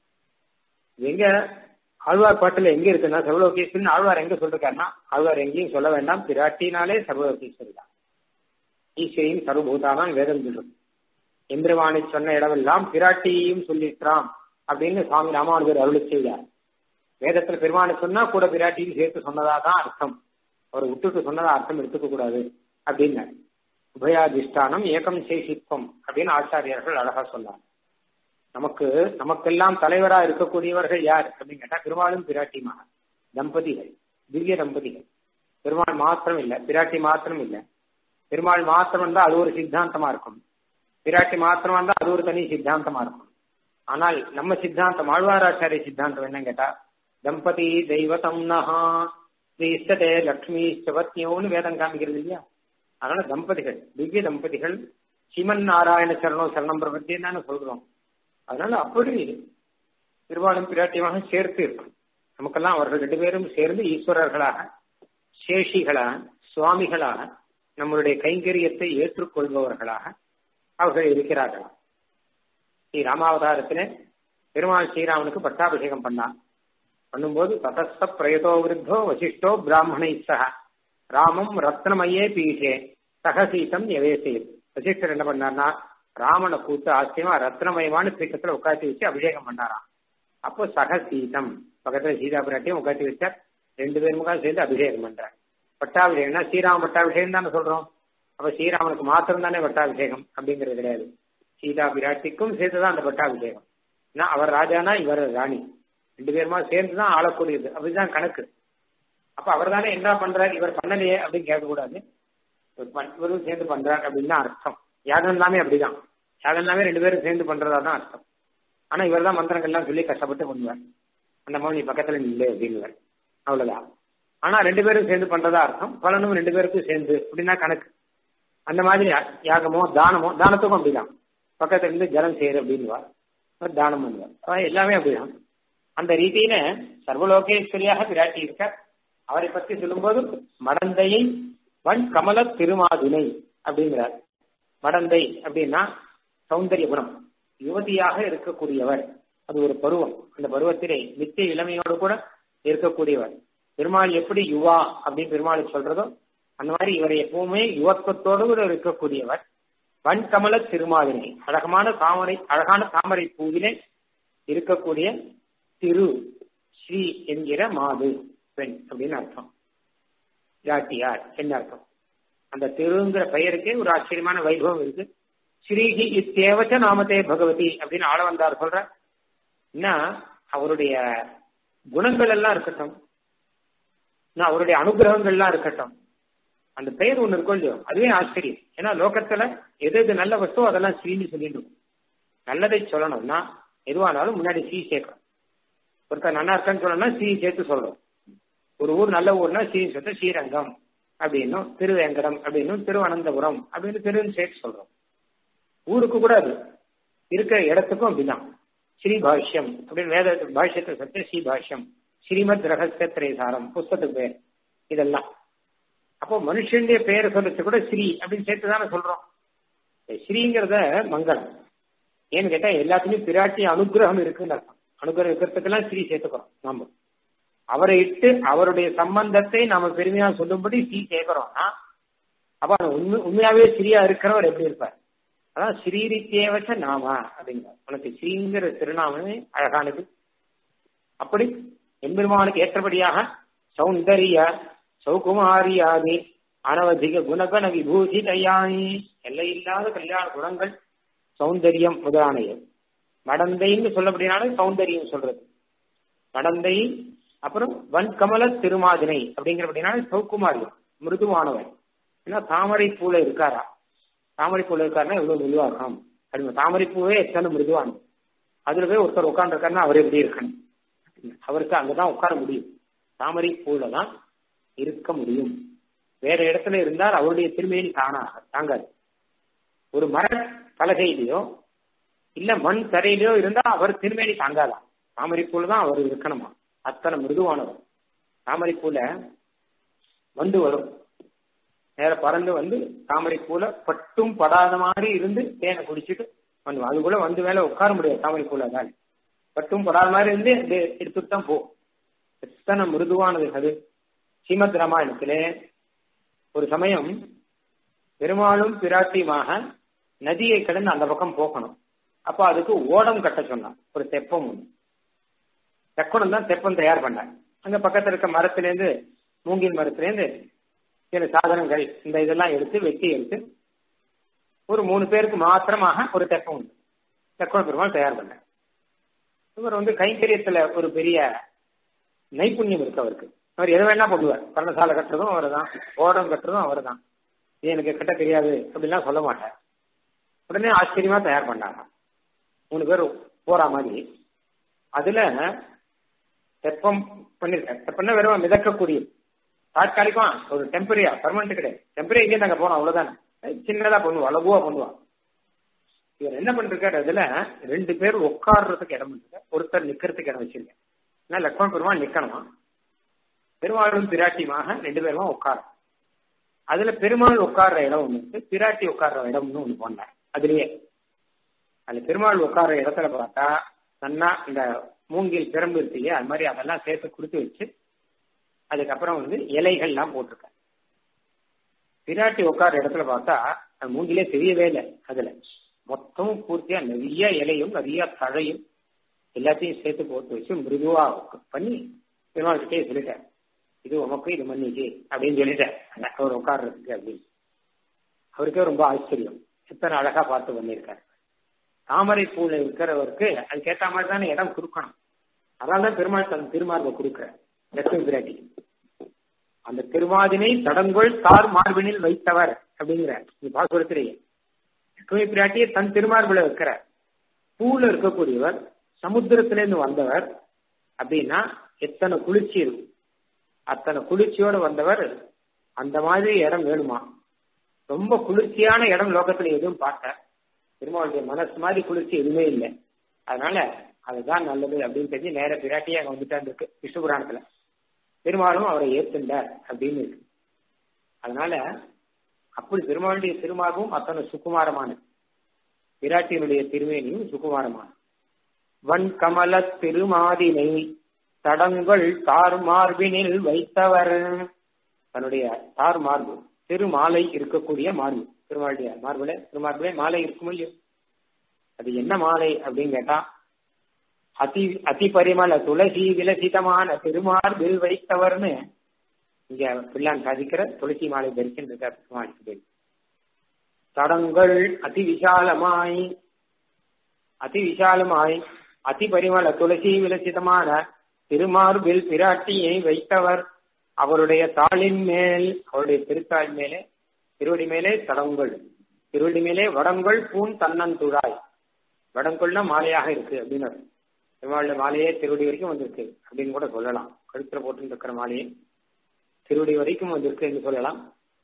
எங்க ஆழ்வார் பாட்டுல எங்க இருக்குன்னா சர்வலோகேஸ்வரன் ஆழ்வார் எங்க சொல்றாருன்னா ஆழ்வார் எங்கேயும் சொல்ல வேண்டாம் பிராட்டினாலே சர்வலோகேஸ்வரி தான் ஈஸ்வரியும் சர்வபூதாதான் வேதம் சொல்லும் எந்திரவாணி சொன்ன இடமெல்லாம் பிராட்டியையும் சொல்லிட்டான் அப்படின்னு சுவாமி ராமானுஜர் அருளி செய்தார் வேதத்துல பெருமானை சொன்னா கூட பிராட்டியும் சேர்த்து சொன்னதா தான் அர்த்தம் அவர் விட்டுட்டு சொன்னதா அர்த்தம் எடுத்துக்க கூடாது அப்படின்னு உபயாதிஷ்டானம் ஏகம் சேஷித்வம் அப்படின்னு ஆச்சாரியர்கள் அழகா சொன்னார் நமக்கு நமக்கெல்லாம் தலைவரா இருக்கக்கூடியவர்கள் யார் அப்படின்னு கேட்டா பெருமாளும் பிராட்டியுமாக தம்பதிகள் திவ்ய தம்பதிகள் பெருமாள் மாத்திரம் இல்ல பிராட்டி மாத்திரம் இல்ல பெருமாள் மாத்திரம் இருந்தா அது ஒரு சித்தாந்தமா இருக்கும் பிராட்டி மாத்திரம் இருந்தா அது ஒரு தனி சித்தாந்தமா இருக்கும் ஆனால் நம்ம சித்தாந்தம் ஆழ்வாராச்சாரிய சித்தாந்தம் என்னன்னு கேட்டா தம்பதி தெய்வதம் நகா ஸ்ரீஸ்தே லக்ஷ்மி சவத்யோன்னு வேதம் காமிக்கிறது இல்லையா அதனால தம்பதிகள் திவ்ய தம்பதிகள் சிமன் நாராயண சரணம் சரணம் பிரபத்தின்னு சொல்றோம் அதனால அப்படி திருவாளும் பிராட்டியமாக சேர்த்து இருக்கும் நமக்கெல்லாம் அவர்கள் ரெண்டு பேரும் சேர்ந்து ஈஸ்வரர்களாக சேஷிகளாக சுவாமிகளாக நம்மளுடைய கைங்கரியத்தை ஏற்றுக்கொள்பவர்களாக அவர்கள் இருக்கிறார்களாம் ஸ்ரீ ராமாவதாரத்திலே பெருமாள் ஸ்ரீராமனுக்கு பட்டாபிஷேகம் பண்ணார் பண்ணும்போது ததஸ்த பிரயதோ விருத்தோ வசிஷ்டோ பிராமணை சக ராமம் ரத்னமையே பீட்டே சகசீதம் எவேசேத் வசிஷ்டர் என்ன பண்ணார்னா ராமனை கூத்து ஆச்சரியமா ரத்னமயமான பீட்டத்துல உட்காந்து வச்சு அபிஷேகம் பண்ணாராம் அப்போ சகசீதம் பக்கத்துல சீதா பிராட்டியும் உட்காந்து வச்சார் ரெண்டு பேருமுக்காக சேர்ந்து அபிஷேகம் பண்றார் பட்டாபிஷேகம்னா ஸ்ரீராம பட்டாபிஷேகம் தானே சொல்றோம் அப்ப ஸ்ரீராமனுக்கு மாத்திரம் தானே பட்டாபிஷேகம் அப்படிங்கிறது கிடையாது சீதா பிராட்டிக்கும் சேர்த்துதான் அந்த பட்டாபிஷேகம் ஏன்னா அவர் ராஜானா இவர் ராணி ரெண்டு பேருமா சேர்ந்துதான் ஆளக்கூடியது அப்படிதான் கணக்கு அப்ப அவர் தானே என்ன பண்றாரு இவர் பண்ணலையே அப்படின்னு கேட்கக்கூடாது இவரும் சேர்ந்து பண்றார் அப்படின்னு தான் அர்த்தம் யாகம் எல்லாமே அப்படிதான் யாகம் எல்லாமே ரெண்டு பேரும் சேர்ந்து பண்றதா தான் அர்த்தம் ஆனா இவர் தான் மந்திரங்கள்லாம் சொல்லி கஷ்டப்பட்டு பண்ணுவார் அந்த மாதிரி நீ பக்கத்துல நில்லு அப்படின்னுவார் அவ்வளவுதான் ஆனா ரெண்டு பேரும் சேர்ந்து பண்றதா அர்த்தம் பலனும் ரெண்டு பேருக்கும் சேர்ந்து அப்படின்னா கணக்கு அந்த மாதிரி யாகமோ தானமோ தானத்துக்கும் அப்படிதான் பக்கத்துல இருந்து ஜலம் செய்யுது அப்படின்னுவார் தானம் பண்ணுவார் எல்லாமே அப்படிதான் அந்த ரீதியில சர்வலோகேஸ்வரியாக விராட்டி இருக்க அவரை பற்றி சொல்லும்போது மடந்தையை வன் கமல திருமாதுனை அப்படிங்கிறார் மடந்தை அப்படின்னா சௌந்தரிய குணம் யுவதியாக இருக்கக்கூடியவர் அது ஒரு பருவம் அந்த பருவத்திலே நித்திய இளமையோடு கூட இருக்கக்கூடியவர் பெருமாள் எப்படி யுவா அப்படின்னு பெருமாள் சொல்றதோ அந்த மாதிரி இவர் எப்பவுமே யுவத்துவத்தோடு கூட இருக்கக்கூடியவர் வன்கமல திருமாலினை அழகமான தாமரை அழகான தாமரை பூவிலே இருக்கக்கூடிய திரு ஸ்ரீ என்கிற மாது பெண் அப்படின்னு அர்த்தம் ஜாட்டியார் என்ன அர்த்தம் அந்த திருங்கிற பெயருக்கே ஒரு ஆச்சரியமான வைபவம் இருக்கு ஸ்ரீஹி இத்தேவச்ச நாமத்தே பகவதி அப்படின்னு ஆள வந்தார் சொல்ற என்ன அவருடைய குணங்கள் எல்லாம் இருக்கட்டும் அவருடைய அனுகிரகங்கள்லாம் இருக்கட்டும் அந்த பெயர் ஒண்ணு இருக்கும் இல்லையோ அதுவே ஆச்சரியம் ஏன்னா லோகத்துல எது எது நல்ல வஸ்தோ அதெல்லாம் ஸ்ரீன்னு சொல்லிட்டு நல்லதை சொல்லணும்னா எதுவானாலும் முன்னாடி ஸ்ரீ சேர்க்கணும் ஒருத்தர் நல்லா இருக்கான்னு சொல்லணும்னா ஸ்ரீ சேர்த்து சொல்றோம் ஒரு ஊர் நல்ல ஊர்னா ஸ்ரீ சேர்த்து ஸ்ரீரங்கம் அப்படின்னும் திருவேங்கடம் அப்படின்னும் திருவனந்தபுரம் அப்படின்னு திருன்னு சேர்த்து சொல்றோம் ஊருக்கு கூட அது இருக்கிற இடத்துக்கும் அப்படிதான் ஸ்ரீ பாஷ்யம் அப்படின்னு வேத பாஷ்யத்தை சத்து ஸ்ரீ பாஷ்யம் ஸ்ரீமத் ரகசிய திரைசாரம் புஸ்தத்துக்கு பேர் இதெல்லாம் அப்போ மனுஷனுடைய பெயரை சொல்றது கூட ஸ்ரீ அப்படின்னு சேர்த்து தானே சொல்றோம் ஸ்ரீங்கிறத மங்களம் ஏன்னு கேட்டா எல்லாத்துலயும் பிராட்டி அனுகிரகம் இருக்குன்னு அர்த்தம் அனுகிரகம் இருக்கிறதுக்கெல்லாம் ஸ்ரீ சேர்த்துக்கிறோம் நாம அவரை இட்டு அவருடைய சம்பந்தத்தை நாம பெருமையா சொல்லும்படி ஸ்ரீ கேட்கிறோம்னா அப்ப உண்மை உண்மையாவே ஸ்ரீயா இருக்கிறவர் எப்படி இருப்பார் அதான் ஸ்ரீரித்தேவச்ச நாமா அப்படிங்கிற உனக்கு ஸ்ரீங்கிற திருநாமமே அழகானது அப்படி எம்பெருமானுக்கு ஏற்றபடியாக சௌந்தரிய சௌகுமாரியாதி அனவதிக குணகண விபூதி தயானி எல்லையில்லாத கல்யாண குணங்கள் சௌந்தரியம் முதலானது மடந்தைன்னு சொல்லப்படினாலே சௌந்தரியம் சொல்றது மடந்தை அப்புறம் வன்கமல திருமாதினை அப்படிங்கிறபடினாலே சௌகுமாரியம் மிருதுவானவன் ஏன்னா தாமரை பூல இருக்காரா தாமரை பூல இருக்காருன்னா எவ்வளவு மெதுவாகும் அப்படி தாமரை பூவே எத்தனை மிருதுவானது அதுல போய் ஒருத்தர் உட்காந்துருக்காருன்னா அவர் எப்படி இருக்கணும் அவருக்கு அங்கதான் உட்கார முடியும் தாமரை பூல தான் இருக்க முடியும் வேற இடத்துல இருந்தால் அவருடைய திருமையை தானாக தாங்காது ஒரு மர பலகையிலையோ இல்ல மண் தரையிலயோ இருந்தா அவர் திருமேனி தாங்காதான் தாமரைப்பூல தான் அவர் இருக்கணுமா அத்தனை மிருதுவானவர் தாமரைப்பூல வந்து வரும் நேர பறந்து வந்து தாமரைப்பூல பட்டும் படாத மாதிரி இருந்து தேனை குடிச்சிட்டு வந்து அது கூட வந்து மேல உட்கார முடியாது தாமரைப்பூல தான் பட்டும் படாத மாதிரி இருந்து எடுத்துட்டு தான் போகும் எத்தனை மிருதுவானது அது ஸ்ரீமத் ராமாயணத்திலே ஒரு சமயம் பெருமாளும் பிராட்டியுமாக நதியை கடந்து அந்த பக்கம் போகணும் அப்ப அதுக்கு ஓடம் கட்ட சொன்னான் ஒரு தெப்பம் ஒண்ணு தெக்கணம் தான் தெப்பம் தயார் பண்ணார் அங்க பக்கத்துல இருக்க மரத்திலேருந்து மூங்கில் மரத்திலேருந்து சில சாதனங்கள் இந்த இதெல்லாம் எடுத்து வெட்டி எடுத்து ஒரு மூணு பேருக்கு மாத்திரமாக ஒரு தெப்பம் உண்டு தெக்கண பெருமாள் தயார் பண்ணார் இவர் வந்து கைங்கரியத்துல ஒரு பெரிய நைப்புண்ணியம் இருக்கு அவருக்கு அவர் எதை வேணா பண்ணுவார் பர்ணசாலை கட்டுறதும் அவர் தான் ஓடம் கட்டுறதும் அவர் தான் இது எனக்கு கட்ட தெரியாது அப்படிலாம் சொல்ல மாட்டார் உடனே ஆச்சரியமா தயார் பண்ணாங்க மூணு பேர் போற மாதிரி அதுல தெப்பம் பண்ணிருக்காரு தெப்பம்னா வெறும் மிதக்கக்கூடிய தாற்காலிகம் ஒரு டெம்பரரியா பர்மனன்ட் கிடையாது டெம்பரரி எங்கேயும் நாங்க போனோம் அவ்வளவுதானே சின்னதா பண்ணுவோம் அளவுவா பண்ணுவான் இவர் என்ன பண்ணிருக்காரு அதுல ரெண்டு பேர் உட்காடுறதுக்கு இடம் இருக்கு ஒருத்தர் நிக்கிறதுக்கு இடம் வச்சிருக்கேன் ஏன்னா லக்ஷ்மண் பெருமாள் நிக்கணுமா பெருமாளும் பிராட்டியுமாக ரெண்டு பேருமா உட்காரும் அதுல பெருமாள் உட்கார்ற இடம் ஒண்ணு இருக்கு பிராட்டி உட்கார்ற இடம்னு ஒண்ணு போனேன் அதுலயே அதுல பெருமாள் உட்கார்ற இடத்துல பார்த்தா நன்னா இந்த மூங்கில் பிரம்பு இருக்கு இல்லையா அது மாதிரி அதெல்லாம் சேர்த்து கொடுத்து வச்சு அதுக்கப்புறம் வந்து இலைகள்லாம் போட்டிருக்கேன் பிராட்டி உட்கார்ற இடத்துல பார்த்தா அது மூங்கிலே தெரியவே இல்லை அதுல மொத்தமும் பூர்த்தியா நிறைய இலையும் நிறைய தழையும் எல்லாத்தையும் சேர்த்து போட்டு வச்சு மிருதுவா பண்ணி பெருமாள் கிட்டே சொல்லிட்டேன் இது உமக்கு இது மன்னிக்கு அப்படின்னு சொல்லிட்டேன் அவர் உட்கார்றதுக்கு அப்படின்னு அவருக்கே ரொம்ப ஆச்சரியம் எத்தனை அழகா பார்த்து பண்ணியிருக்காரு தாமரை பூல இருக்கிறவருக்கு அதுக்கேற்ற மாதிரி தானே இடம் கொடுக்கணும் அதனால தான் பெருமாள் தன் திருமார்பை கொடுக்குற லட்சுமி பிராட்டி அந்த திருமாதினை தடங்கொள் தார் மார்பினில் வைத்தவர் அப்படிங்கிற இந்த பாசுரத்திலேயே லட்சுமி பிராட்டியை தன் திருமார்பில வைக்கிறார் பூல இருக்கக்கூடியவர் சமுத்திரத்திலேருந்து வந்தவர் அப்படின்னா எத்தனை குளிர்ச்சி இருக்கும் அத்தனை குளிர்ச்சியோட வந்தவர் அந்த மாதிரி இடம் வேணுமா ரொம்ப குளிர்ச்சியான இடம் லோகத்துல எதுவும் பார்த்த பெருமாளுடைய மனசு மாதிரி குளிர்ச்சி எதுவுமே இல்லை அதனால அதுதான் நல்லது அப்படின்னு தெரிஞ்சு நேர பிராட்டியே அங்க வந்துட்டான் இருக்கு விஷ்ணு புராணத்துல பெருமாளும் அவரை ஏத்துண்டார் அப்படின்னு இருக்கு அதனால அப்படி பெருமாளுடைய திருமாவும் அத்தனை சுகுமாரமானது பிராட்டியினுடைய திருமேனியும் சுகுமாரமான வன் கமல திருமாதினை தடங்கள் தார் மார்பினில் வைத்தவர் தன்னுடைய தார் மார்பு திருமாலை இருக்கக்கூடிய மார்பு திருமாளுடைய மார்புல திருமார்புல மாலை இருக்கும் இல்லையோ அது என்ன மாலை அப்படின்னு கேட்டா அதி அதி பரிமள துளசி விலசிதமான திருமார்பில் வைத்தவர்னு இங்க பிள்ளான் சாதிக்கிற துளசி மாலை தரிக்கின்ற பெருமாளுக்கு தடங்கள் அதி விசாலமாய் அதி விசாலமாய் அதி பரிமள துளசி விலசிதமான திருமார்பில் பிராட்டியை வைத்தவர் அவருடைய தாளின் மேல் அவருடைய திருத்தாள் மேலே திருவடி மேலே தடங்கள் திருவடி மேலே வடங்கள் பூன் தன்னந்துழாய் வடங்கொள்னா மாலையாக இருக்கு அப்படின்னு பெருமாளுடைய மாலையே திருவடி வரைக்கும் வந்திருக்கு அப்படின்னு கூட சொல்லலாம் கழுத்துல போட்டு இருக்கிற மாலையே திருவடி வரைக்கும் வந்திருக்கு என்று சொல்லலாம்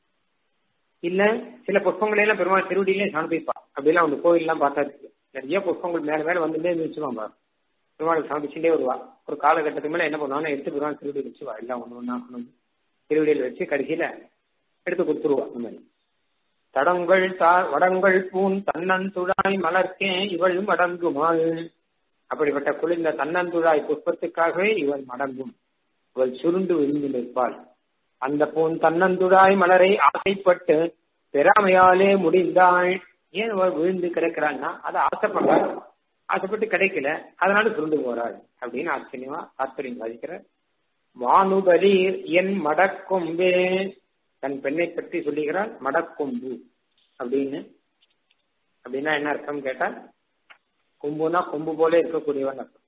இல்ல சில புஷ்பங்களை எல்லாம் பெருமாள் திருவடியிலே சமர்ப்பிப்பா அப்படிலாம் அந்த கோயில்லாம் பார்த்தா இருக்கு நிறைய புஷ்பங்கள் மேல மேல வந்துட்டே இருந்துச்சுமா பெருமாள் சமர்ப்பிச்சுட்டே வருவா ஒரு காலகட்டத்துக்கு மேல என்ன பண்ணுவாங்க எடுத்து பெருமாள் திருவடி வச்சுவா எல்லாம் ஒண்ணு ஒண்ணா கொண்டு திருவடியில் வச்சு கடைசியில எடுத்து கொடுத்துருவா அந்த மாதிரி தடங்கள் தார் வடங்கள் பூன் தன்னந்துழாய் மலர்க்கே இவள் மடங்குமாள் அப்படிப்பட்ட குளிர்ந்த தன்னந்துழாய் புஷ்பத்துக்காகவே இவள் மடங்கும் இவள் சுருண்டு விழுந்து நிற்பாள் அந்த பூன் தன்னந்துழாய் மலரை ஆசைப்பட்டு பெறாமையாலே முடிந்தாள் ஏன் அவள் விழுந்து கிடைக்கிறான்னா அதை ஆசைப்படுறாள் ஆசைப்பட்டு கிடைக்கல அதனால சுருண்டு போறாள் அப்படின்னு ஆச்சரியமா தாத்பரியம் சாதிக்கிற வானுபலீர் என் மடக்கொம்பே தன் பெண்ணை பற்றி சொல்லுகிறாள் மடக்கொம்பு அப்படின்னு அப்படின்னா என்ன அர்த்தம் கேட்டா கொம்புனா கொம்பு போல இருக்கக்கூடியவன் அர்த்தம்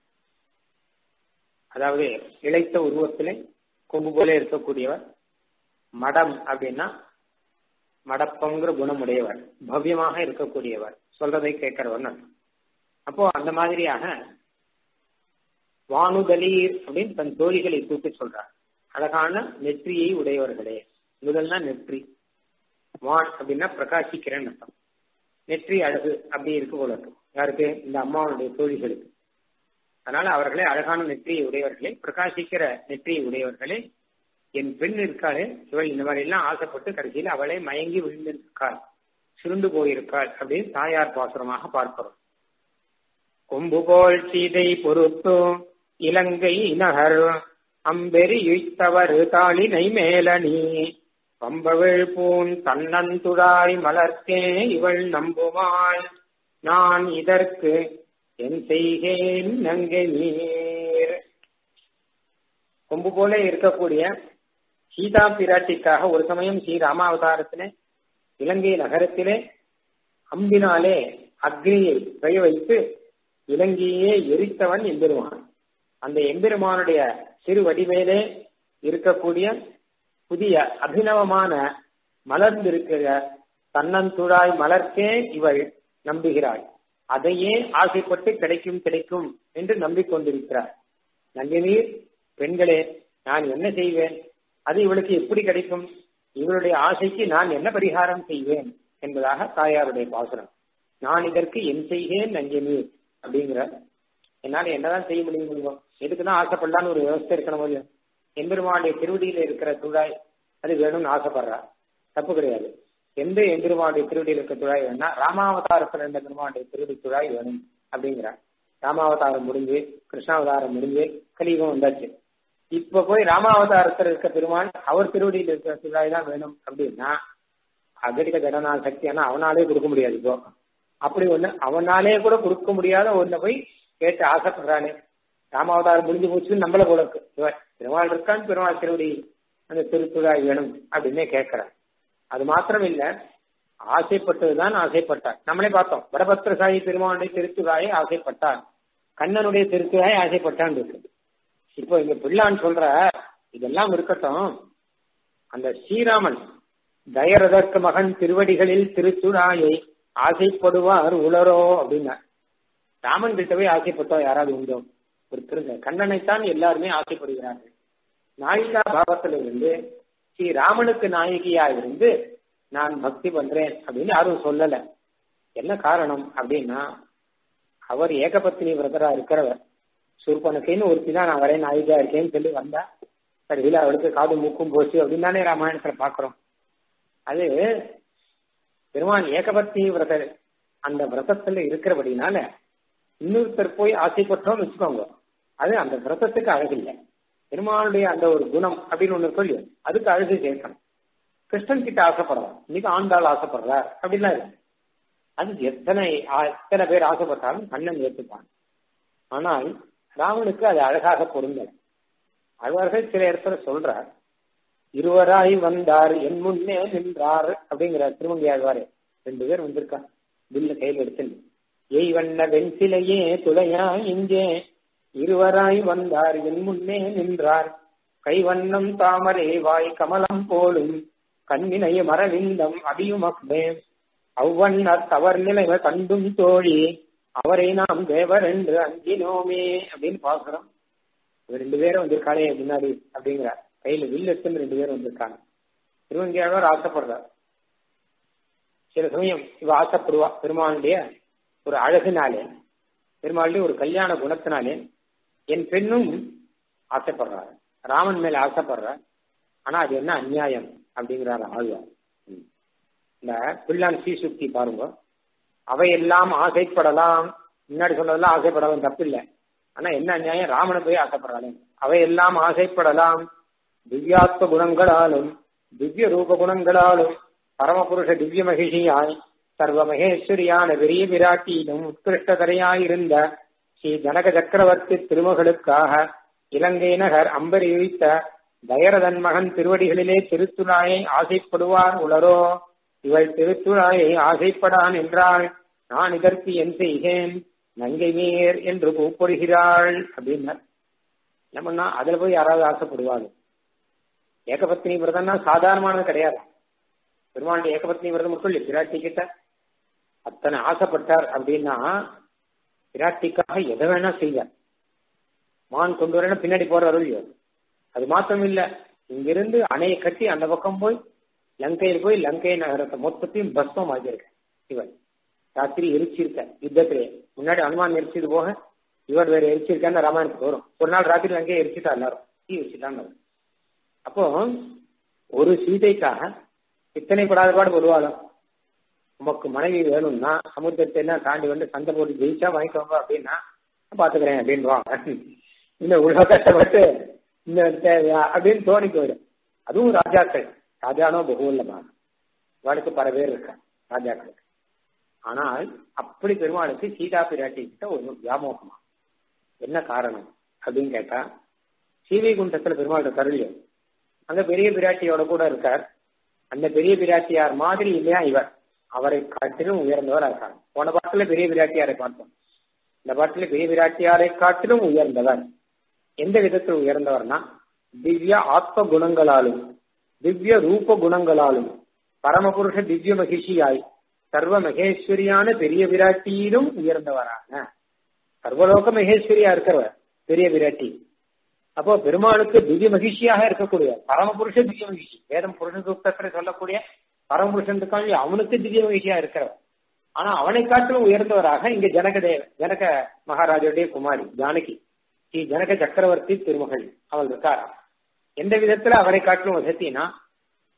அதாவது இழைத்த உருவத்திலே கொம்பு போல இருக்கக்கூடியவர் மடம் அப்படின்னா மடப்பங்கிற குணமுடையவர் பவ்யமாக இருக்கக்கூடியவர் சொல்றதை கேட்கிறவர் அர்த்தம் அப்போ அந்த மாதிரியாக வானுதலீர் அப்படின்னு தன் தோழிகளை கூப்பிட்டு சொல்றார் அழகான நெற்றியை உடையவர்களே முதல்னா நெற்றி வான் அப்படின்னா பிரகாசிக்கிறேன்னு அர்த்தம் நெற்றி அழகு அப்படி இருக்கு போல இருக்கும் யாருக்கு இந்த அம்மாவுடைய தோழிகளுக்கு அதனால அவர்களே அழகான நெற்றியை உடையவர்களே பிரகாசிக்கிற நெற்றியை உடையவர்களே என் பெண் இருக்காளே இவள் இந்த மாதிரி எல்லாம் ஆசைப்பட்டு கடைசியில் அவளை மயங்கி விழுந்திருக்காள் சுருண்டு போயிருக்காள் அப்படின்னு தாயார் பாசுரமாக பார்க்கிறோம் கொம்பு போல் சீதை பொறுத்து இலங்கை நகர் அம்பெரி யுய்த்தவர் தாளினை மேலணி பம்பவிழ் பூன் தன்னந்துடாய் மலர்க்கே இவள் நம்புவாள் நான் இதற்கு என் செய்கேன் நங்கை நீர் கொம்பு போல இருக்கக்கூடிய சீதா பிராட்டிக்காக ஒரு சமயம் ஸ்ரீ ராமாவதாரத்திலே இலங்கை நகரத்திலே அம்பினாலே அக்னியை கை வைத்து இலங்கையே எரித்தவன் எம்பெருமான் அந்த எம்பெருமானுடைய சிறு வடிவேலே இருக்கக்கூடிய புதிய அபிநவமான மலர்ந்திருக்கிற தன்னந்துழாய் மலர்க்கே இவள் நம்புகிறாள் அதையே ஆசைப்பட்டு கிடைக்கும் கிடைக்கும் என்று நம்பிக்கொண்டிருக்கிறார் நந்தினீர் பெண்களே நான் என்ன செய்வேன் அது இவளுக்கு எப்படி கிடைக்கும் இவளுடைய ஆசைக்கு நான் என்ன பரிகாரம் செய்வேன் என்பதாக தாயாருடைய பாசுரம் நான் இதற்கு என் செய்கேன் நஞ்சனீர் அப்படிங்கிற என்னால என்னதான் செய்ய முடியும் முடியும் எதுக்குதான் ஆசைப்படலான்னு ஒரு விவசாய இருக்கணும் இல்லையா எம்பெருமானுடைய திருவடியில இருக்கிற துழாய் அது வேணும்னு ஆசைப்படுறா தப்பு கிடையாது எந்த எம்பெருமானுடைய திருவடியில் இருக்க துழாய் வேணும்னா ராமாவதாரத்தில் இருந்த பெருமானுடைய திருவடி துழாய் வேணும் அப்படிங்கிறார் ராமாவதாரம் முடிஞ்சு கிருஷ்ணாவதாரம் முடிஞ்சு கலியுகம் வந்தாச்சு இப்ப போய் ராமாவதாரத்தில் இருக்க பெருமான் அவர் திருவடியில் இருக்கிற துழாய் தான் வேணும் அப்படின்னா அகடிக ஜடநாள் சக்தி ஆனா அவனாலே கொடுக்க முடியாது இப்போ அப்படி ஒண்ணு அவனாலே கூட கொடுக்க முடியாத ஒண்ணு போய் கேட்டு ஆசைப்படுறானே ராமாவதாரம் முடிஞ்சு போச்சுன்னு நம்மள போல இருக்கு இவன் பெருமாள் இருக்கான்னு பெருமாள் திருவடி அந்த திருத்துழாய் வேணும் அப்படின்னே கேட்கிறான் அது மாத்திரம் இல்ல ஆசைப்பட்டதுதான் ஆசைப்பட்டார் நம்மளே பார்த்தோம் வடபத்திரசாயி பெருமானுடைய திருத்துழாயை ஆசைப்பட்டார் கண்ணனுடைய திருத்துழாயை ஆசைப்பட்டான் இருக்கு இப்போ இங்க பிள்ளான்னு சொல்ற இதெல்லாம் இருக்கட்டும் அந்த ஸ்ரீராமன் தயரதற்கு மகன் திருவடிகளில் திருத்துழாயை ஆசைப்படுவார் உளரோ அப்படின்னா ராமன் கிட்ட போய் ஆசைப்பட்டோ யாராவது உண்டோ ஒரு திருங்க கண்ணனைத்தான் எல்லாருமே ஆசைப்படுகிறார்கள் நாயிகா பாவத்துல இருந்து ஸ்ரீ ராமனுக்கு நாயகியா இருந்து நான் பக்தி பண்றேன் அப்படின்னு யாரும் சொல்லல என்ன காரணம் அப்படின்னா அவர் ஏகபத்தினி விரதரா இருக்கிறவர் சூர்பனுக்குன்னு ஒருத்தி தான் நான் வரேன் நாயிகா இருக்கேன்னு சொல்லி வந்தா கடைசியில் அவளுக்கு காது மூக்கும் போச்சு அப்படின்னு தானே ராமாயணத்துல பாக்குறோம் அது பெருமான் ஏகபத்தினி விரதர் அந்த விரதத்துல இருக்கிறபடினால இன்னொருத்தர் போய் ஆசைப்பட்டோம்னு வச்சுக்கோங்க அது அந்த விரதத்துக்கு அழகில்லை பெருமானுடைய அந்த ஒரு குணம் அப்படின்னு ஒண்ணு சொல்லி அதுக்கு அழகு சேர்க்கணும் கிருஷ்ணன் கிட்ட ஆசைப்படலாம் இன்னைக்கு ஆண்டாள் ஆசைப்படுறார் அப்படின்லாம் இருக்கு அது எத்தனை எத்தனை பேர் ஆசைப்பட்டாலும் கண்ணன் ஏற்றுப்பான் ஆனால் ராமனுக்கு அது அழகாக பொருந்தல அழ்வார்கள் சில இடத்துல சொல்றார் இருவராய் வந்தார் என் முன்னே நின்றார் அப்படிங்கிற திருமங்கி ஆழ்வாரே ரெண்டு பேர் வந்திருக்கா பில்ல கையில் எடுத்து ஏய் வண்ண வெண்சிலையே துளையா இங்கே இருவராய் வந்தார் என் முன்னே நின்றார் கைவண்ணம் தாமரை வாய் கமலம் போலும் கண்ணினை மரவிந்தம் அடியுமக்மே அவ்வண்ணர் தவர் நிலைமை கண்டும் தோழி அவரை நாம் தேவர் என்று அஞ்சினோமே அப்படின்னு பாக்குறோம் ரெண்டு பேரும் வந்திருக்காளே முன்னாடி அப்படிங்கிறார் கையில வில் எடுத்துன்னு ரெண்டு பேரும் வந்திருக்காங்க திருவங்கியாழ்வார் ஆசைப்படுறார் சில சமயம் இவ ஆசைப்படுவா பெருமாளுடைய ஒரு அழகுனாலே பெருமாளுடைய ஒரு கல்யாண குணத்தினாலே என் பெண்ணும் ஆசைப்படுறார் ராமன் மேல ஆசைப்படுறார் ஆனா அது என்ன அநியாயம் அப்படிங்கிறார் ஆழ்வார் இந்த பிள்ளான் ஸ்ரீசுக்தி பாருங்க அவையெல்லாம் ஆசைப்படலாம் முன்னாடி சொன்னதெல்லாம் ஆசைப்படலாம் தப்பு இல்லை ஆனா என்ன அநியாயம் ராமனை போய் ஆசைப்படுறாங்க அவையெல்லாம் ஆசைப்படலாம் திவ்யாத்ம குணங்களாலும் திவ்ய ரூப குணங்களாலும் பரமபுருஷ திவ்ய மகிஷியாய் சர்வ மகேஸ்வரியான பெரிய விராட்டியிலும் உத்கிருஷ்டகரையாயிருந்த ஸ்ரீ ஜனக சக்கரவர்த்தி திருமகளுக்காக இலங்கை நகர் அம்பரி வைத்த தயரதன் மகன் திருவடிகளிலே திருத்துழாயை ஆசைப்படுவார் உளரோ இவள் திருத்துழாயை ஆசைப்படான் என்றாள் நான் இதற்கு என் செய்கேன் நங்கை நீர் என்று கூப்பிடுகிறாள் அப்படின்னார் என்ன பண்ணா அதுல போய் யாராவது ஆசைப்படுவாங்க ஏகபத்னி விரதம்னா சாதாரணமானது கிடையாது பெருமாளுடைய ஏகபத்னி விரதம் மட்டும் இல்லை பிராட்டி கிட்ட அத்தனை ஆசைப்பட்டார் அப்படின்னா பிராட்டிக்காக எதை வேணா செய்வார் மான் கொண்டு வரேன்னா பின்னாடி போற அருள்யோ அது மாத்திரம் இல்ல இங்கிருந்து அணையை கட்டி அந்த பக்கம் போய் லங்கையில் போய் லங்கை நகரத்தை மொத்தத்தையும் பஸ்மம் ஆகியிருக்க இவன் ராத்திரி எரிச்சிருக்க யுத்தத்திலே முன்னாடி அனுமான் எரிச்சது போக இவர் வேற எரிச்சிருக்கான்னு ராமாயணத்துக்கு வரும் ஒரு நாள் ராத்திரி லங்கையை எரிச்சிட்டா எல்லாரும் தீ வச்சுட்டான்னு அப்போ ஒரு சீதைக்காக இத்தனை படாத பாடு வருவாளோ உமக்கு மனைவி வேணும்னா சமுத்திரத்தை எல்லாம் தாண்டி வந்து சண்டை போட்டு ஜெயிச்சா வாங்கிக்கோங்க அப்படின்னா பாத்துக்கிறேன் அப்படின்வாங்க இந்த உலக கஷ்டப்பட்டு இந்த தேவையா அப்படின்னு தோணி போயிடும் அதுவும் ராஜாக்கள் ராஜானோ பகுவல்லமா இவளுக்கு பல பேர் இருக்கா ராஜாக்களுக்கு ஆனால் அப்படி பெருமாளுக்கு சீதா பிராட்டி கிட்ட ஒரு வியாமோகமா என்ன காரணம் அப்படின்னு கேட்டா சீவைகுண்டத்துல பெருமாள் இருக்காரு அங்க பெரிய பிராட்டியோட கூட இருக்கார் அந்த பெரிய பிராட்டியார் மாதிரி இல்லையா இவர் அவரை காட்டிலும் உயர்ந்தவர் இருக்கார் போன பாட்டுல பெரிய பிராட்டியாரை பார்த்தோம் இந்த பாட்டுல பெரிய பிராட்டியாரை காட்டிலும் உயர்ந்தவர் எந்த விதத்தில் உயர்ந்தவர்னா திவ்ய ஆத்ம குணங்களாலும் திவ்ய ரூப குணங்களாலும் பரமபுருஷ திவ்ய மகிழ்ச்சியாய் சர்வ மகேஸ்வரியான பெரிய விராட்டியிலும் உயர்ந்தவரான சர்வலோக மகேஸ்வரியா இருக்கிறவர் பெரிய விராட்டி அப்போ பெருமாளுக்கு திவ்ய மகிழ்ச்சியாக இருக்கக்கூடிய பரமபுருஷ திவ்ய மகிழ்ச்சி வேதம் புருஷ சூக்தத்துல சொல்லக்கூடிய பரமபுருஷன் இருக்காங்க அவனுக்கு திவ்ய மகிழ்ச்சியா இருக்கிறவர் ஆனா அவனை காட்டிலும் உயர்ந்தவராக இங்க ஜனகதேவ ஜனக மகாராஜருடைய குமாரி ஜானகி ஸ்ரீ ஜனக சக்கரவர்த்தி திருமகள் அவள் இருக்காரா எந்த விதத்துல அவரை காட்டிலும் வசத்தினா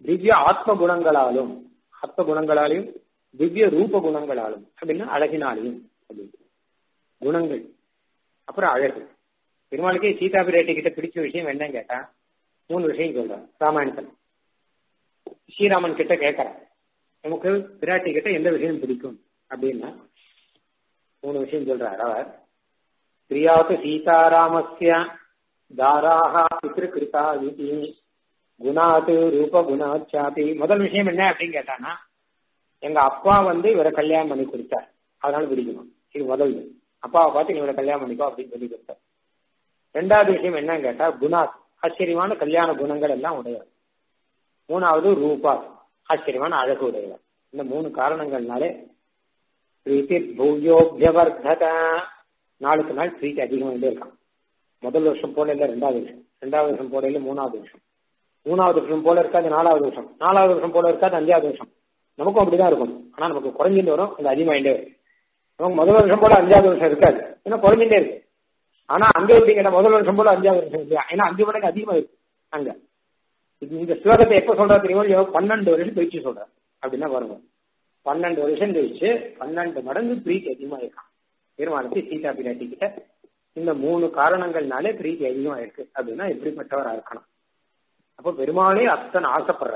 திவ்ய ஆத்ம குணங்களாலும் ஆத்ம குணங்களாலையும் திவ்ய ரூப குணங்களாலும் அப்படின்னா அழகினாலையும் அப்படின்னு குணங்கள் அப்புறம் அழகு பெருமாளுக்கே சீதா பிராட்டி கிட்ட பிடிச்ச விஷயம் என்னன்னு கேட்டா மூணு விஷயம் சொல்றான் ராமாயணத்தில் ஸ்ரீராமன் கிட்ட கேட்கறான் நமக்கு பிராட்டி கிட்ட எந்த விஷயம் பிடிக்கும் அப்படின்னா மூணு விஷயம் சொல்றார் அவர் பிரியாது சீதாராமஸ்ய தாராக பித்திருக்கிருதா இது குணாது ரூப குணாச்சாபி முதல் விஷயம் என்ன அப்படின்னு கேட்டானா எங்க அப்பா வந்து இவரை கல்யாணம் பண்ணி கொடுத்தார் அதனால பிடிக்கணும் இது முதல் அப்பாவை பார்த்து இவரை கல்யாணம் பண்ணிக்கோ அப்படின்னு சொல்லி கொடுத்தார் ரெண்டாவது விஷயம் என்னன்னு கேட்டா குணா ஆச்சரியமான கல்யாண குணங்கள் எல்லாம் உடையவர் மூணாவது ரூபா ஆச்சரியமான அழகு உடையவர் இந்த மூணு காரணங்கள்னாலே பிரீத்தி பூயோபியவர்தத நாளுக்கு நாள் பிரீத்தி அதிகமாகிட்டே இருக்கான் முதல் வருஷம் போல இல்ல ரெண்டாவது வருஷம் ரெண்டாவது வருஷம் போல இல்ல மூணாவது வருஷம் மூணாவது வருஷம் போல இருக்காது நாலாவது வருஷம் நாலாவது வருஷம் போல இருக்காது அஞ்சாவது வருஷம் நமக்கும் அப்படிதான் இருக்கும் ஆனா நமக்கு குறைஞ்சிட்டு வரும் அது அதிகமாயிட்டே வரும் நமக்கு முதல் வருஷம் போல அஞ்சாவது வருஷம் இருக்காது ஏன்னா குறைஞ்சிட்டே இருக்கு ஆனா அங்க எப்படி கேட்டா முதல் வருஷம் போல அஞ்சாவது வருஷம் இல்லையா ஏன்னா அஞ்சு மடங்கு அதிகமா இருக்கு அங்க இந்த ஸ்லோகத்தை எப்ப சொல்றா தெரியுமோ பன்னெண்டு வருஷம் கழிச்சு சொல்ற அப்படின்னா பாருங்க பன்னெண்டு வருஷம் கழிச்சு பன்னெண்டு மடங்கு பிரீத்தி அதிகமா இருக்கான் பெருமாளுக்கு சீதா பிராட்டி கிட்ட இந்த மூணு காரணங்கள்னாலே பிரீத்தி அதிகமா இருக்கு அப்படின்னா எப்படிப்பட்டவரா இருக்கணும் அப்போ பெருமாளே அத்தனை ஆசைப்படுற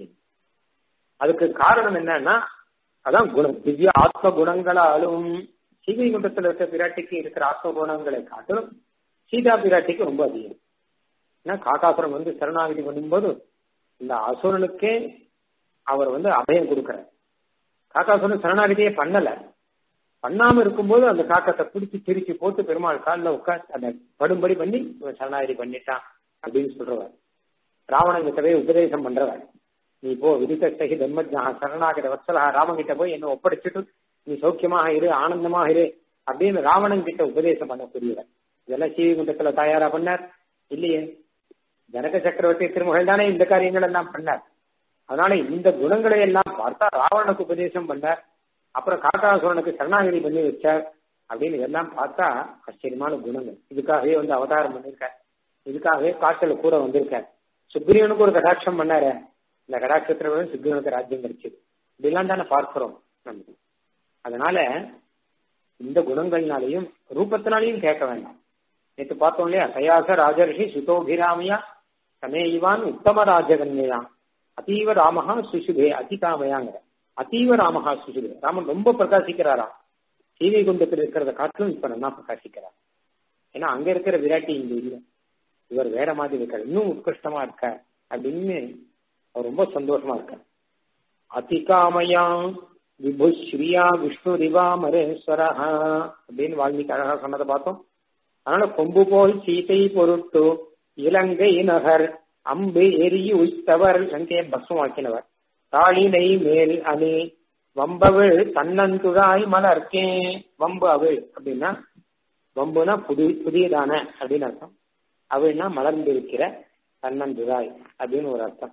அதுக்கு காரணம் என்னன்னா அதான் குணம் திவ்ய ஆத்ம குணங்களாலும் சீதை குண்டத்துல இருக்க பிராட்டிக்கு இருக்கிற ஆத்ம குணங்களை காட்டிலும் சீதா பிராட்டிக்கு ரொம்ப அதிகம் ஏன்னா காக்காசுரம் வந்து சரணாகதி பண்ணும்போது இந்த அசுரனுக்கே அவர் வந்து அபயம் கொடுக்கிறார் காக்காசுரன் சரணாகதியே பண்ணல பண்ணாம இருக்கும்போது அந்த காக்கத்தை பிடிச்சி பிரிச்சு போட்டு பெருமாள் காலில் உட்காந்து அந்த படும்படி பண்ணி இவன் சரணாகதி பண்ணிட்டான் அப்படின்னு சொல்றவர் ராவணன் கிட்டவே உபதேசம் பண்றவர் நீ போ விதித்தகி தர்மஜா சரணாகிற வத்சலா ராமன் கிட்ட போய் என்ன ஒப்படைச்சிட்டு நீ சௌக்கியமாக இரு ஆனந்தமாக இரு அப்படின்னு ராவணன் கிட்ட உபதேசம் பண்ணக்கூடியவர் இதெல்லாம் சீவிகுண்டத்துல தயாரா பண்ணார் இல்லையே ஜனக சக்கரவர்த்தி திருமகள் தானே இந்த காரியங்கள் எல்லாம் பண்ணார் அதனால இந்த குணங்களை எல்லாம் பார்த்தா ராவணனுக்கு உபதேசம் பண்ணார் அப்புறம் காக்காசுரனுக்கு சரணாகதி பண்ணி வச்சார் அப்படின்னு இதெல்லாம் பார்த்தா ஆச்சரியமான குணங்கள் இதுக்காகவே வந்து அவதாரம் பண்ணிருக்கார் இதுக்காகவே காட்டுல கூட வந்திருக்கார் சுக்ரீவனுக்கு ஒரு கடாட்சம் பண்ணாரு இந்த கடாட்சத்துல சுக்ரீவனுக்கு ராஜ்யம் கிடைச்சது இப்படிலாம் தானே பார்க்கிறோம் நம்ம அதனால இந்த குணங்கள்னாலையும் ரூபத்தினாலையும் கேட்க வேண்டாம் நேற்று பார்த்தோம் இல்லையா சயாச ராஜர்ஷி சுதோபிராமியா சமேயிவான் உத்தம ராஜகன்யா அதீவ ராமஹா சுசுபே அதிகாமையாங்கிற அதீவ ராமஹா சுசுபே ராமன் ரொம்ப பிரகாசிக்கிறாராம் சீதை குண்டத்தில் இருக்கிறத காட்டிலும் இப்ப நல்லா பிரகாசிக்கிறார் ஏன்னா அங்க இருக்கிற விராட்டி இங்க இல்லை இவர் வேற மாதிரி இருக்கார் இன்னும் உத்கிருஷ்டமா இருக்க அப்படின்னு அவர் ரொம்ப சந்தோஷமா இருக்கார் அதிகாமயா விபு ஸ்ரீயா விஷ்ணு ரிவா மரேஸ்வரா அப்படின்னு வால்மீகி அழகா சொன்னதை பார்த்தோம் அதனால கொம்பு போல் சீத்தை பொருட்டு இலங்கை நகர் அம்பு எரி உய்த்தவர் லங்கையை பஸ்மமாக்கினவர் தாளினை மேல் அணி வம்பவிழ் தன்னந்துழாய் மலர்க்கே வம்பு அவிழ் அப்படின்னா வம்புனா புது புதியதான அப்படின்னு அர்த்தம் அவிழ்னா மலர்ந்திருக்கிற தன்னந்துழாய் அப்படின்னு ஒரு அர்த்தம்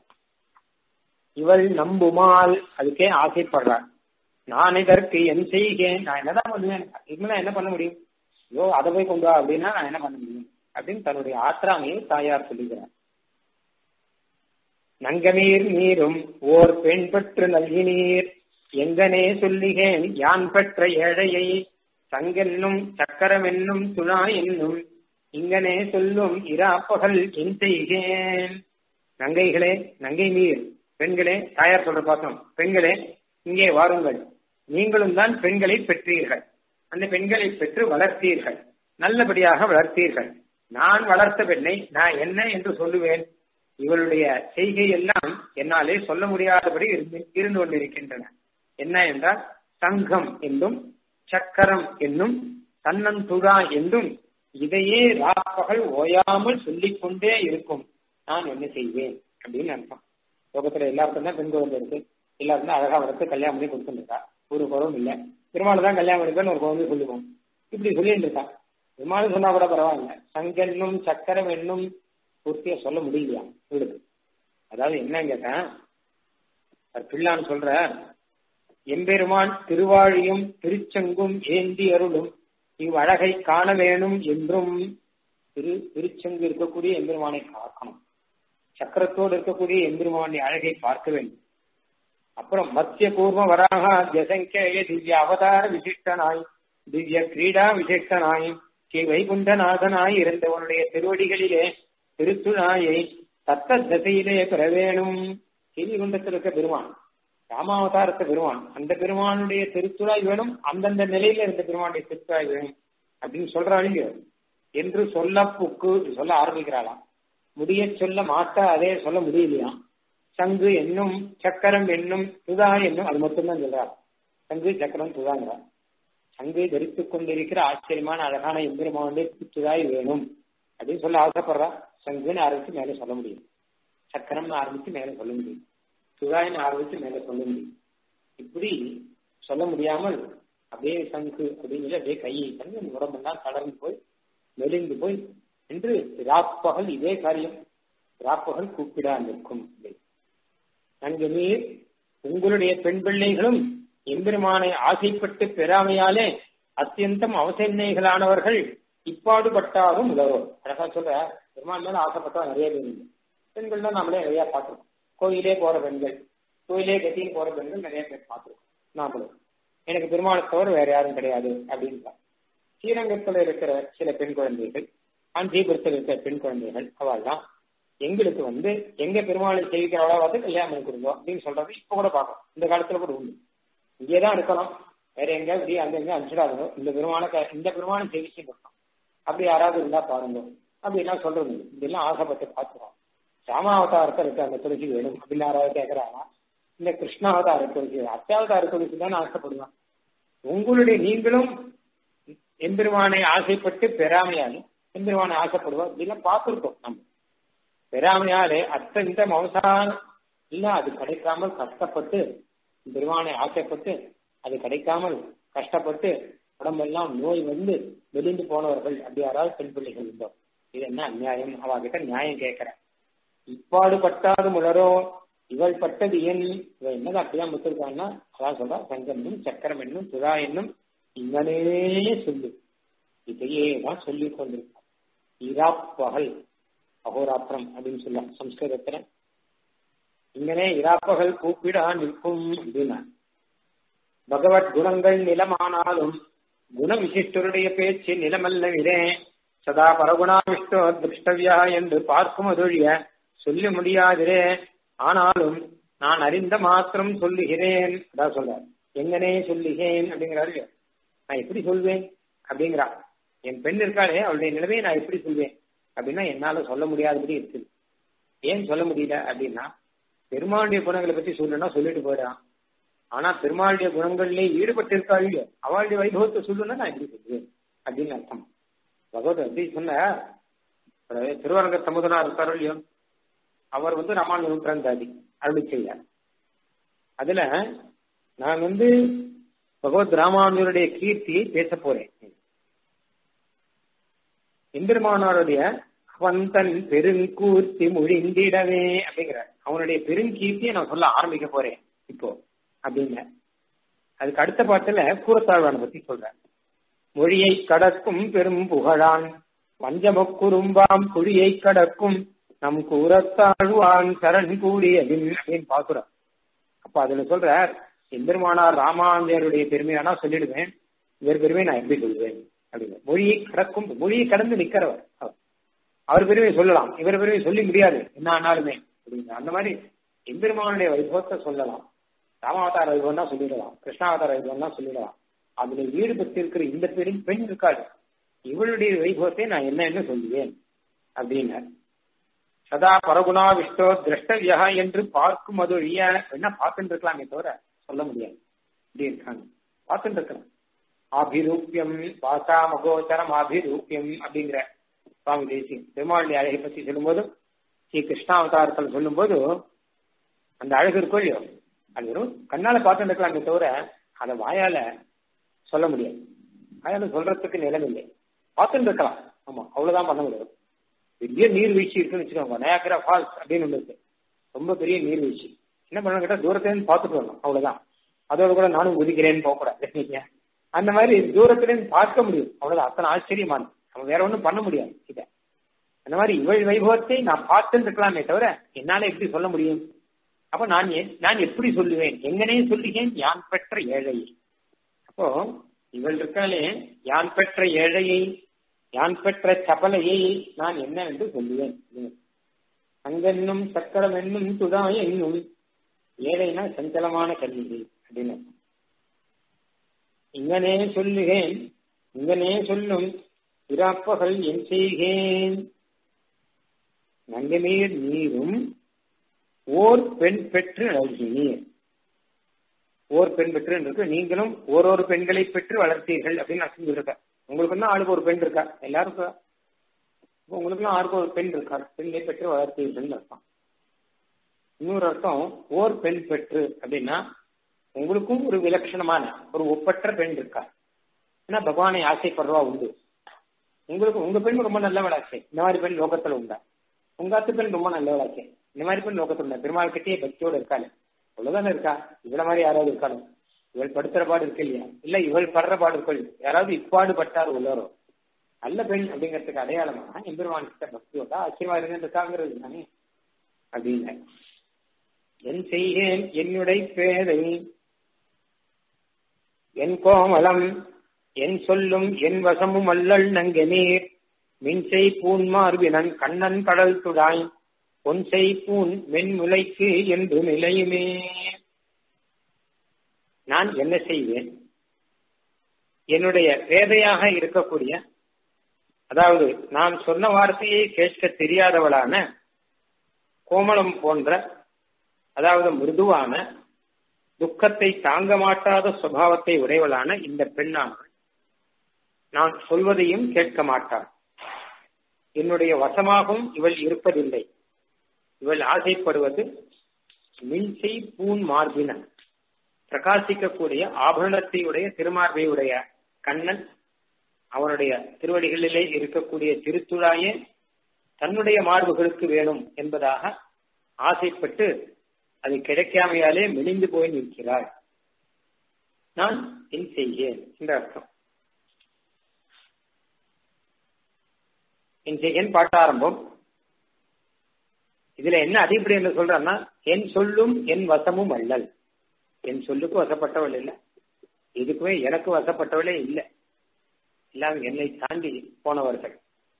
இவள் நம்புமால் அதுக்கே ஆசைப்படுறார் நான் இதற்கு என் செய்கேன் நான் என்னதான் பண்ணுவேன் இதுக்கு நான் என்ன பண்ண முடியும் ஐயோ அதை போய் கொண்டு வா அப்படின்னா நான் என்ன பண்ண முடியும் அப்படின்னு தன்னுடைய ஆற்றாமையை தாயார் சொல்லுகிறார் நங்கமீர் நீரும் ஓர் பெண் பெற்று நல்கினீர் எங்கனே சொல்லுகேன் யான் பெற்ற ஏழையை தங்கென்னும் சக்கரம் என்னும் துணா என்னும் இங்கனே சொல்லும் இராப்பகல் என் செய்கேன் நங்கைகளே நங்கை நீர் பெண்களே தாயார் சொல்ற பார்த்தோம் பெண்களே இங்கே வாருங்கள் நீங்களும் தான் பெண்களை பெற்றீர்கள் அந்த பெண்களை பெற்று வளர்த்தீர்கள் நல்லபடியாக வளர்த்தீர்கள் நான் வளர்த்த பெண்ணை நான் என்ன என்று சொல்லுவேன் இவளுடைய செய்கை எல்லாம் என்னாலே சொல்ல முடியாதபடி இருந்து இருந்து கொண்டிருக்கின்றன என்ன என்றால் சங்கம் என்றும் சக்கரம் என்னும் தன்னந்துரா என்றும் இதையே ராப்பகல் ஓயாமல் சொல்லிக் கொண்டே இருக்கும் நான் என்ன செய்வேன் அப்படின்னு அர்த்தம் லோகத்துல எல்லாருக்கும் தான் பெண் குழந்தை இருக்கு எல்லாருக்கும் தான் அழகா வளர்த்து கல்யாணம் பண்ணி கொடுத்துருக்கா ஒரு குறவும் இல்லை பெருமாள் தான் கல்யாணம் பண்ணிப்பேன்னு ஒரு குழந்தை சொல்லுவோம் இப்படி சொல்லிட்டு இருக்கா பெருமாள் சொன்னா கூட பரவாயில்ல சங்கென்னும் சக்கரம் என்னும் பூர்த்தியா சொல்ல முடியலையா இவளுக்கு அதாவது என்ன கேட்டேன் பிள்ளான்னு சொல்ற எம்பெருமான் திருவாழியும் திருச்செங்கும் ஏந்தி அருளும் இவ்வழகை காண வேணும் என்றும் திரு திருச்செங்கு இருக்கக்கூடிய எம்பெருமானை காக்கணும் சக்கரத்தோடு இருக்கக்கூடிய எம்பெருமானுடைய அழகை பார்க்க வேண்டும் அப்புறம் மத்திய கூர்ம வராக ஜசங்கேய திவ்ய அவதார விசிஷ்டனாய் திவ்ய கிரீடா விசிஷ்டனாய் ஸ்ரீ வைகுண்டநாதனாய் இருந்தவனுடைய திருவடிகளிலே திருத்துழாயை தத்த திசையிலே பெற வேணும் ஸ்ரீகுண்டத்தில் இருக்க பெருமான் ராமாவதாரத்த பெருமான் அந்த பெருமானுடைய திருத்துழாய் வேணும் அந்தந்த நிலையில இருந்த பெருமானுடைய திருத்துழாய் வேணும் அப்படின்னு சொல்றாங்க என்று சொல்ல புக்கு சொல்ல ஆரம்பிக்கிறாளாம் முடிய சொல்ல மாட்டா அதே சொல்ல முடியலையாம் சங்கு என்னும் சக்கரம் என்னும் துதா என்னும் அது மட்டும்தான் சொல்றார் சங்கு சக்கரம் துதாங்கிறார் சங்கை தரித்துக் கொண்டிருக்கிற ஆச்சரியமான அழகான எம்பெருமானுடைய துதாய் வேணும் அப்படின்னு சொல்ல ஆசைப்படுறா சங்குன்னு ஆரம்பிச்சு மேலே சொல்ல முடியும் சக்கரம்னு ஆரம்பிச்சு மேலே சொல்ல முடியும் துதாயின்னு ஆரம்பிச்சு மேலே சொல்ல முடியும் இப்படி சொல்ல முடியாமல் அப்படியே சங்கு அப்படின்னு சொல்லி அப்படியே கையை தந்து அந்த உடம்பெல்லாம் கடந்து போய் மெலிந்து போய் என்று ராப்பகல் இதே காரியம் ராப்பகல் கூப்பிடா நிற்கும் நன்கு நீர் உங்களுடைய பெண் பிள்ளைகளும் எம்பெருமானை ஆசைப்பட்டு பெறாமையாலே அத்தியந்தம் அவசன்னைகளானவர்கள் இப்பாடுபட்டாலும் உதவோ அழகா சொல்ற பெருமான் மேல ஆசைப்பட்டா நிறைய பேர் உண்டு பெண்கள் தான் நம்மளே நிறைய பார்த்துருக்கோம் கோயிலே போற பெண்கள் கோயிலே கட்டின்னு போற பெண்கள் நிறைய பேர் பார்த்துருக்கோம் நாமளும் எனக்கு பெருமாளை தவிர வேற யாரும் கிடையாது அப்படின்னு ஸ்ரீரங்கத்தில் இருக்கிற சில பெண் குழந்தைகள் காஞ்சிபுரத்தில் இருக்கிற பெண் குழந்தைகள் அவள் தான் எங்களுக்கு வந்து எங்க பெருமாளை சேவிக்கிறவளா வந்து கல்யாணம் பண்ணி கொடுங்க அப்படின்னு சொல்றது இப்ப கூட பார்க்கும் இந்த காலத்துல கூட உண்டு இங்கேதான் இருக்கணும் வேற எங்க இப்படி அங்க எங்க அனுப்பிச்சிடாதோ இந்த பெருமான இந்த பெருமானை சேவிச்சு இருக்கணும் அப்படி யாராவது இருந்தா பாருங்க அப்படின்னா சொல்றது இதெல்லாம் ஆசைப்பட்டு பார்த்துருவோம் ராமாவதாரத்தை இருக்க அந்த துளசி வேணும் அப்படின்னு யாராவது கேட்கறாங்க இந்த கிருஷ்ணாவதார துளசி அத்தியாவதார துளசி தான் ஆசைப்படுவான் உங்களுடைய நீங்களும் எம்பெருமானை ஆசைப்பட்டு பெறாமையாலும் எம்பெருமானை ஆசைப்படுவோம் இப்படிலாம் பார்த்துருக்கோம் நம்ம பெறாமையாலே அத்தந்த மவசான் இல்ல அது கிடைக்காமல் கஷ்டப்பட்டு பெருமானை ஆசைப்பட்டு அது கிடைக்காமல் கஷ்டப்பட்டு உடம்பெல்லாம் நோய் வந்து வெளிந்து போனவர்கள் அப்படி யாராவது பெண் பிள்ளைகள் இருந்தோம் இது என்ன அநியாயம் அவகிட்ட நியாயம் கேட்கிற இப்பாடு பட்டாது முழரோ இவள் பட்டது ஏன் இவள் என்னது அப்படிதான் முத்திருக்கான்னா அதான் சொல்றா சங்கம் என்னும் சக்கரம் என்னும் துதா என்னும் இங்கனே சொல்லு இதையே தான் சொல்லி கொண்டிருக்கான் இராப்பகல் அகோராத்திரம் அப்படின்னு சொல்ல சம்ஸ்கிருதத்துல இங்கனே இராப்பகல் கூப்பிடா நிற்கும் அப்படின்னா பகவத் குணங்கள் நிலமானாலும் குண விசிஷ்டருடைய பேச்சு நிலமல்லவிரே சதா பரகுணாவிஷ்டோ திருஷ்டவியா என்று பார்க்கும் அதொழிய சொல்ல முடியாதிரே ஆனாலும் நான் அறிந்த மாத்திரம் சொல்லுகிறேன் அதான் சொல்றார் எங்கனே சொல்லுகிறேன் அப்படிங்கிறாரு நான் எப்படி சொல்வேன் அப்படிங்கிறா என் பெண் இருக்காளே அவளுடைய நிலைமையை நான் எப்படி சொல்வேன் அப்படின்னா என்னால சொல்ல முடியாதபடி இருக்குது ஏன் சொல்ல முடியல அப்படின்னா பெருமாளுடைய குணங்களை பத்தி சொல்லணும்னா சொல்லிட்டு போயிடான் ஆனா பெருமாளுடைய குணங்கள்லயே ஈடுபட்டு இருக்காள் அவளுடைய வைபவத்தை சொல்லுன்னா நான் எப்படி சொல்லுவேன் அப்படின்னு அர்த்தம் பகவத் எப்படி சொன்ன திருவரங்க சமுதனா இருக்காரோ இல்லையோ அவர் வந்து ராமானுஜன் பிறந்தாதி அருளி செய்யார் அதுல நான் வந்து பகவத் ராமானுஜருடைய கீர்த்தியை பேச போறேன் எம்பெருமானாருடைய அவன் தன் பெருங்கூர்த்தி முழிந்திடவே அப்படிங்கிறார் அவனுடைய பெருங்கீர்த்தியை நான் சொல்ல ஆரம்பிக்க போறேன் இப்போ அப்படிங்க அதுக்கு அடுத்த பாட்டுல கூறத்தாழ்வான பத்தி சொல்ற மொழியை கடக்கும் பெரும் புகழான் பஞ்சமக்குறும்பாம் குழியை கடக்கும் நம் கூறத்தாழ்வான் சரண் கூடியதின் அப்படின்னு பாக்குறோம் அப்ப அதுல சொல்ற எம்பெருமானார் ராமாந்தியருடைய பெருமையானா சொல்லிடுவேன் இவர் பெருமையை நான் எப்படி சொல்லுவேன் அப்படின்னு மொழியை கடக்கும் மொழியை கடந்து நிக்கிறவர் அவர் பெருமையை சொல்லலாம் இவர் பெருமையை சொல்லி முடியாது என்ன ஆனாலுமே அப்படிங்க அந்த மாதிரி எம்பெருமானுடைய வைபவத்தை சொல்லலாம் ராமாவதார வைபவம் தான் சொல்லிடலாம் கிருஷ்ணாவதார வைபவம் தான் சொல்லிடலாம் அதுல ஈடுபட்டு இருக்கிற இந்த பெரும் பெண் இருக்காது இவளுடைய வைபவத்தை நான் என்னன்னு சொல்லுவேன் அப்படின்னார் சதா பரகுணா விஷ்டோ திரஷ்டவியா என்று பார்க்கும் அது என்ன பார்த்துட்டு இருக்கலாமே தவிர சொல்ல முடியாது இப்படி இருக்காங்க பார்த்துட்டு இருக்கலாம் ஆபிரூப்பியம் பாசா மகோச்சரம் ஆபிரூப்பியம் அப்படிங்கிற சுவாமி தேசியம் பெருமாளுடைய அழகை பற்றி சொல்லும்போது ஸ்ரீ கிருஷ்ணாவதாரத்தில் சொல்லும்போது அந்த அழகு இருக்கும் இல்லையோ அது வெறும் கண்ணால பார்த்துட்டு இருக்கலாமே தவிர அதை வாயால சொல்ல முடியாது வாயால சொல்றதுக்கு நிலம் இல்லை பார்த்துட்டு இருக்கலாம் ஆமா அவ்வளவுதான் பண்ண முடியாது பெரிய நீர்வீழ்ச்சி இருக்குன்னு வச்சுக்கோங்க நயாகரா ஃபால்ஸ் அப்படின்னு ஒன்று இருக்கு ரொம்ப பெரிய நீர்வீழ்ச்சி என்ன பண்ணணும் கேட்டா தூரத்துல இருந்து பார்த்துட்டு வரணும் அவ்வளவுதான் அதோட கூட நானும் குதிக்கிறேன்னு போகக்கூடாது அந்த மாதிரி தூரத்துல இருந்து பார்க்க முடியும் அவ்வளவுதான் அத்தனை ஆச்சரியமான நம்ம வேற ஒன்றும் பண்ண முடியாது இதை அந்த மாதிரி இவள் வைபவத்தை நான் பார்த்துட்டு இருக்கலாமே தவிர என்னால எப்படி சொல்ல முடியும் அப்ப நான் நான் எப்படி சொல்லுவேன் எங்கனே சொல்லுகிறேன் யான் பெற்ற ஏழையை அப்போ இவள் இருக்காளே யான் பெற்ற ஏழையை யான் பெற்ற சபலையை நான் என்ன என்று சொல்லுவேன் அங்கென்னும் சக்கரம் என்னும் துதா என்னும் ஏழைனா சஞ்சலமான கல்வி அப்படின்னு இங்கனே சொல்லுகேன் இங்கனே சொல்லும் இராப்பகல் என் செய்கேன் நங்கநீர் நீரும் ஓர் பெண் பெற்று நல்கினீர் ஓர் பெண் பெற்று இருக்கு நீங்களும் ஓரொரு பெண்களை பெற்று வளர்த்தீர்கள் அப்படின்னு நான் சொல்லியிருக்கேன் உங்களுக்கு தான் ஆளுக்கு ஒரு பெண் இருக்கா எல்லாருக்கும் உங்களுக்கு ஆளுக்கு ஒரு பெண் இருக்கா பெண்ணை பெற்று வளர்த்தீர்கள் அர்த்தம் இன்னொரு அர்த்தம் ஓர் பெண் பெற்று அப்படின்னா உங்களுக்கும் ஒரு விலட்சணமான ஒரு ஒப்பற்ற பெண் இருக்கா ஏன்னா பகவானை ஆசைப்படுறவா உண்டு உங்களுக்கு உங்க பெண் ரொம்ப நல்ல விளாச்சு இந்த மாதிரி பெண் லோகத்துல உண்டா உங்க அத்து பெண் ரொம்ப நல்ல விளாச்சு இந்த மாதிரி பெண் லோகத்துல உண்டா பெருமாள் கிட்டே பக்தியோட இருக்காளே அவ்வளவுதானே இருக்கா இவ்வளவு மாதிரி யாராவது இருக்காலும் இவள் படுத்துற பாடு இருக்கு இல்லையா இல்ல இவள் படுற பாடு இருக்கோ யாராவது இப்பாடு பட்டார் உள்ளவரோ நல்ல பெண் அப்படிங்கிறதுக்கு அடையாளமா எம்பெருமான் கிட்ட பக்தியோட ஆச்சரியமா இருக்காங்கிறது தானே அப்படின்னு என் செய்கேன் என்னுடைய பேதை என் கோமலம் என் சொல்லும் என் வசமும் அல்லல் நங்க நீர் மின்செய் பூன் மார்பினன் கண்ணன் கடல் துடாய் பொன்செய் பூன் மென்முலைக்கு என்று நிலையுமே நான் என்ன செய்வேன் என்னுடைய பேதையாக இருக்கக்கூடிய அதாவது நான் சொன்ன வார்த்தையை கேட்க தெரியாதவளான கோமளம் போன்ற அதாவது மிருதுவான துக்கத்தை தாங்க மாட்டாத சுபாவத்தை உடையவளான இந்த பெண்ணானவள் நான் சொல்வதையும் கேட்க மாட்டாள் என்னுடைய வசமாகவும் இவள் இருப்பதில்லை இவள் ஆசைப்படுவது மின்சை பூன் மார்பின பிரகாசிக்கக்கூடிய ஆபரணத்தை உடைய திருமார்பை உடைய கண்ணன் அவனுடைய திருவடிகளிலே இருக்கக்கூடிய திருத்துழாயே தன்னுடைய மார்புகளுக்கு வேணும் என்பதாக ஆசைப்பட்டு அது கிடைக்காமையாலே மெலிந்து போய் நிற்கிறாள் நான் என் செய்கிறேன் என்ற அர்த்தம் என் செய்கேன் பாட்ட ஆரம்பம் இதுல என்ன அதிகப்படி என்ன சொல்றேன்னா என் சொல்லும் என் வசமும் அல்லல் என் சொல்லுக்கு வசப்பட்டவள் இல்லை இதுக்குமே எனக்கு வசப்பட்டவளே இல்லை எல்லாம் என்னை தாண்டி போனவர்கள்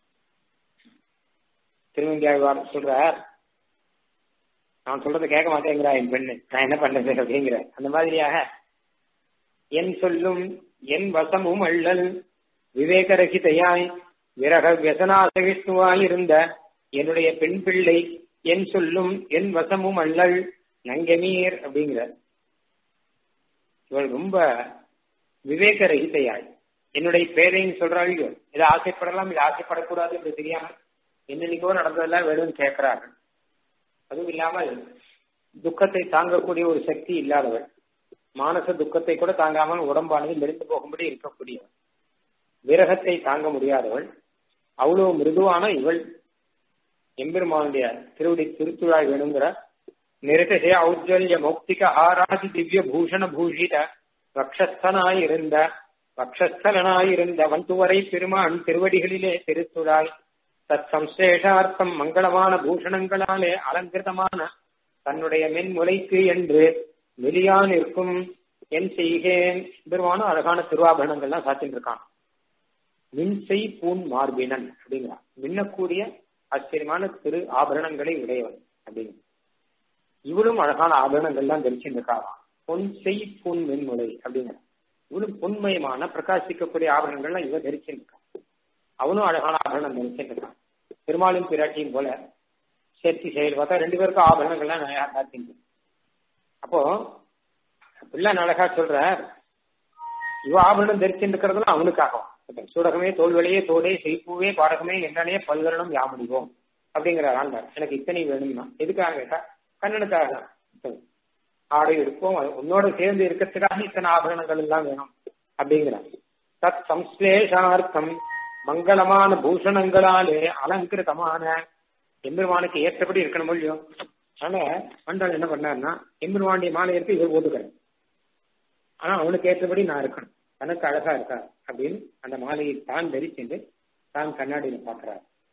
திருவங்கியாழ்வார் சொல்றார் நான் சொல்றதை கேட்க மாட்டேங்கிறா என் பெண்ணு நான் என்ன பண்றது அப்படிங்கிற அந்த மாதிரியாக என் சொல்லும் என் வசமும் அள்ளல் விவேகரகிதையாய் விரக வியசனாசகிஷ்ணுவாய் இருந்த என்னுடைய பெண் பிள்ளை என் சொல்லும் என் வசமும் அள்ளல் நங்கமீர் அப்படிங்கிற இவள் ரொம்ப விவேகரகிதையாய் என்னுடைய பேரைன்னு சொல்றாங்க இதை ஆசைப்படலாம் இதை ஆசைப்படக்கூடாது இப்படி தெரியாம என்னன்னைக்கோ நடந்ததெல்லாம் வேணும்னு கேட்கிறார்கள் அதுவும் இல்லாமல் துக்கத்தை தாங்கக்கூடிய ஒரு சக்தி இல்லாதவள் மானச துக்கத்தை கூட தாங்காமல் உடம்பானது மெரிந்து போகும்படி இருக்கக்கூடியவள் விரகத்தை தாங்க முடியாதவள் அவ்வளவு மிருதுவான இவள் எம்பெருமானுடைய திருவடி திருத்துழாய் வேணுங்கிற நிரகசே ஔஜ்வல்ய மௌக்திக ஆராதி திவ்ய பூஷண பூஷித வக்ஷஸ்தனாயிருந்த வக்ஷஸ்தலனாயிருந்த வந்துவரை பெருமான் திருவடிகளிலே திருத்துழாய் தத் சம்சேஷார்த்தம் மங்களமான பூஷணங்களாலே அலங்கிருதமான தன்னுடைய மென்முலைக்கு என்று வெளியான் இருக்கும் என் செய்கேன் பெருமானும் அழகான திருவாபரணங்கள்லாம் சாத்தின்னு இருக்கான் மின்சை பூன் மார்பினன் அப்படிங்கிறான் மின்னக்கூடிய ஆச்சரியமான திரு ஆபரணங்களை உடையவன் அப்படிங்க இவளும் அழகான ஆபரணங்கள்லாம் தரிச்சுட்டு இருக்காராம் பொன் செய் பூன் மென்முலை அப்படிங்கிற இவளும் பொன்மயமான பிரகாசிக்கக்கூடிய ஆபரணங்கள்லாம் இவ தரிச்சுட்டு இருக்கான் அவனும் அழகான ஆபரணம் தரிச்சுட்டு இருக்கான் பெருமாளும் பிராட்டியும் போல சேர்த்தி செயல் பார்த்தா ரெண்டு பேருக்கும் ஆபரணங்கள்லாம் நிறையா காத்திருக்கு அப்போ பிள்ளை அழகா சொல்ற இவ ஆபரணம் தரிச்சுட்டு இருக்கிறதுலாம் அவனுக்காகவும் சூடகமே தோல்வெளியே தோடே செய்ப்பூவே பாடகமே என்னனே பல்வரணம் யாமுடிவோம் அப்படிங்கிறார் ஆண்டார் எனக்கு இத்தனை வேணும்னா எதுக்காக கேட்டா கண்ணனுக்காக தான் ஆடை இருப்போம் உன்னோட சேர்ந்து இருக்கிறதுக்காக இத்தனை ஆபரணங்கள் எல்லாம் வேணும் அப்படிங்கிறார் தத் சம்ஸ்லேஷார்த்தம் மங்களமான பூஷணங்களாலே அலங்கிருதமான எம்பெருமானுக்கு ஏற்றபடி இருக்கணும் இல்லையோ ஆனா ஆண்டாள் என்ன பண்ணாருன்னா எம்பெருமானுடைய மாலை எடுத்து இவர் போட்டுக்கிறேன் ஆனா அவனுக்கு ஏற்றபடி நான் இருக்கணும் தனக்கு அழகா இருக்கா அப்படின்னு அந்த மாலையை தான் தரிச்சுட்டு தான் கண்ணாடியில பாக்குறாரு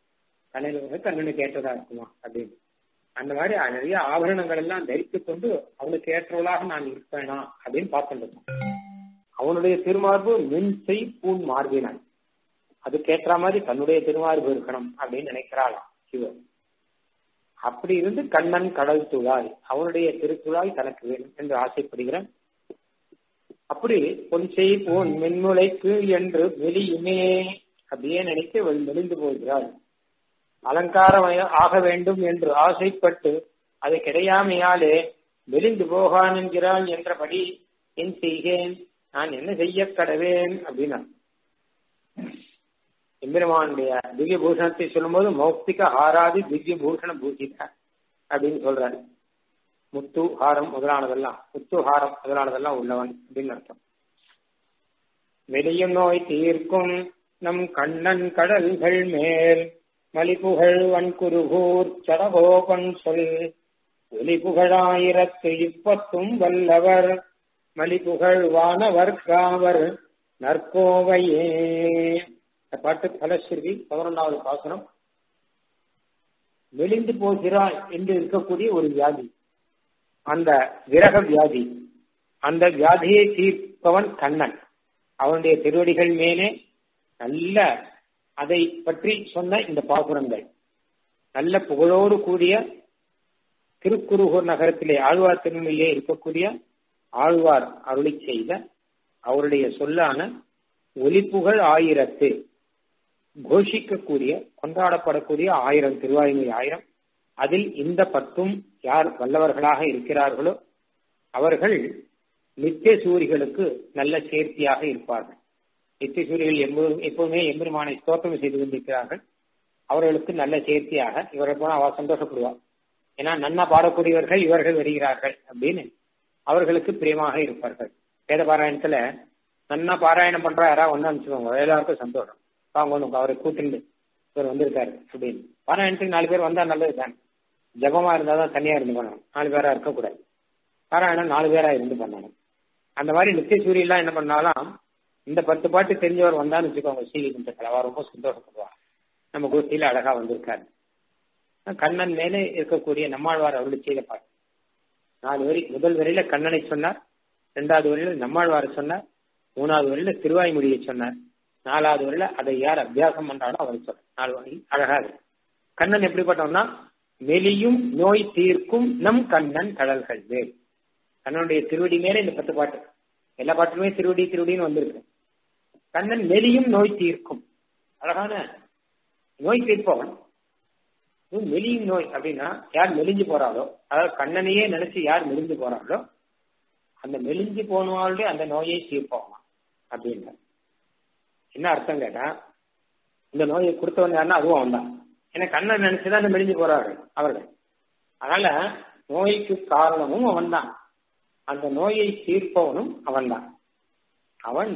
கண்ணில் வந்து கண்ணனுக்கு ஏற்றதா இருக்குமா அப்படின்னு அந்த மாதிரி நிறைய ஆபரணங்கள் எல்லாம் தரித்துக் கொண்டு அவனுக்கு ஏற்றவளாக நான் இருப்பேனா அப்படின்னு பார்த்துட்டு அவனுடைய திருமார்பு மின்சை பூன் மார்பினான் அதுக்கேற்ற மாதிரி தன்னுடைய திருமார்பு இருக்கணும் அப்படின்னு நினைக்கிறாளாம் சிவன் அப்படி இருந்து கண்ணன் கடல் துழாய் அவனுடைய திருத்துழாய் தனக்கு வேணும் என்று ஆசைப்படுகிறான் அப்படி பொன்சை போன் மென்முளைக்கு என்று வெளியுமே அப்படியே நினைத்து மெலிந்து போகிறாள் அலங்காரம் ஆக வேண்டும் என்று ஆசைப்பட்டு அது கிடையாமையாலே மெலிந்து போகான் என்கிறாள் என்றபடி என் செய்கேன் நான் என்ன செய்ய கடவேன் அப்படின்னா எம்பெருமானுடைய திவ்ய பூஷணத்தை சொல்லும்போது மௌக்திக ஆராதி திவ்ய பூஷண பூஷித அப்படின்னு சொல்றாரு முத்து ஹாரம் முதலானதெல்லாம் முத்து ஹாரம் முதலானதெல்லாம் உள்ளவன் அப்படின்னு அர்த்தம் வெளியும் நோய் தீர்க்கும் நம் கண்ணன் கடல்கள் மேல் மலிபுகழ் வன்குருகூர் சடகோபன் சொல் ஒலிபுகழாயிரத்து இப்பத்தும் வல்லவர் மலிபுகழ் வானவர் காவர் நற்கோவையே இந்த பாட்டு பலஸ்ருதி பதினொன்றாவது பாசனம் மெலிந்து போகிறாய் என்று இருக்கக்கூடிய ஒரு வியாதி அந்த விரக வியாதி அந்த வியாதியை தீர்ப்பவன் கண்ணன் அவனுடைய திருவடிகள் மேலே நல்ல அதை பற்றி சொன்ன இந்த பாசுரங்கள் நல்ல புகழோடு கூடிய திருக்குறுகூர் நகரத்திலே ஆழ்வார் திருமணிலே இருக்கக்கூடிய ஆழ்வார் அருளி செய்த அவருடைய சொல்லான ஒலிப்புகழ் ஆயிரத்து கோஷிக்கக்கூடிய கொண்டாடப்படக்கூடிய ஆயிரம் திருவாயுமொழி ஆயிரம் அதில் இந்த பத்தும் யார் வல்லவர்களாக இருக்கிறார்களோ அவர்கள் நித்திய சூரிகளுக்கு நல்ல சேர்த்தியாக இருப்பார்கள் நித்திய சூரிகள் எப்போதும் எப்போதுமே எம்பெருமானை ஸ்தோத்திரம் செய்து கொண்டிருக்கிறார்கள் அவர்களுக்கு நல்ல சேர்த்தியாக இவரை போன அவ சந்தோஷப்படுவார் ஏன்னா நன்னா பாடக்கூடியவர்கள் இவர்கள் வருகிறார்கள் அப்படின்னு அவர்களுக்கு பிரியமாக இருப்பார்கள் வேத பாராயணத்துல நன்னா பாராயணம் பண்றா யாராவது ஒன்னு அனுப்பிச்சுக்கோங்க எல்லாருக்கும் சந்தோஷம் அவங்க ஒன்று அவரை கூட்டிண்டு இவர் வந்திருக்காரு அப்படின்னு பாராயணத்துக்கு நாலு பேர் வந்தா நல்லது தான் ஜபமா இருந்தா தான் தனியா இருந்து பண்ணணும் நாலு பேரா இருக்கக்கூடாது பாராயணம் நாலு பேரா இருந்து பண்ணணும் அந்த மாதிரி நித்திய சூரியெல்லாம் என்ன பண்ணாலும் இந்த பத்து பாட்டு தெரிஞ்சவர் வந்தான்னு வச்சுக்கோங்க ஸ்ரீகிருந்தத்தில் அவர் ரொம்ப சந்தோஷப்படுவார் நம்ம கோஷ்டியில அழகா வந்திருக்காரு கண்ணன் மேலே இருக்கக்கூடிய நம்மாழ்வார் அவர்கள் செய்த பாட்டு நாலு வரி முதல் வரையில கண்ணனை சொன்னார் இரண்டாவது வரையில நம்மாழ்வார் சொன்னார் மூணாவது வரையில திருவாய்மொழியை சொன்னார் நாலாவது வரையில அதை யார் அபியாசம் பண்றாரோ அவர் சொல்ற நாலு வரி அழகா இருக்கு கண்ணன் எப்படிப்பட்டவன்னா மெலியும் நோய் தீர்க்கும் நம் கண்ணன் கடல்கள் வேல் கண்ணனுடைய திருவடி மேல இந்த பத்து பாட்டு எல்லா பாட்டுமே திருவடி திருவடின்னு வந்திருக்கு கண்ணன் மெலியும் நோய் தீர்க்கும் அழகான நோய் தீர்ப்பவன் மெலியும் நோய் அப்படின்னா யார் மெலிஞ்சு போறாளோ அதாவது கண்ணனையே நினைச்சு யார் மெலிஞ்சு போறாளோ அந்த மெலிஞ்சு போனவாளுடைய அந்த நோயை தீர்ப்பவன் அப்படின்ற என்ன அர்த்தம் கேட்டா இந்த நோயை கொடுத்தவன் யாருன்னா அதுவும் அவன் தான் ஏன்னா கண்ணன் நினைச்சுதான் அந்த மெலிஞ்சு போறார்கள் அவர்கள் அதனால நோய்க்கு காரணமும் அவன் தான் அந்த நோயை தீர்ப்பவனும் அவன்தான் அவன்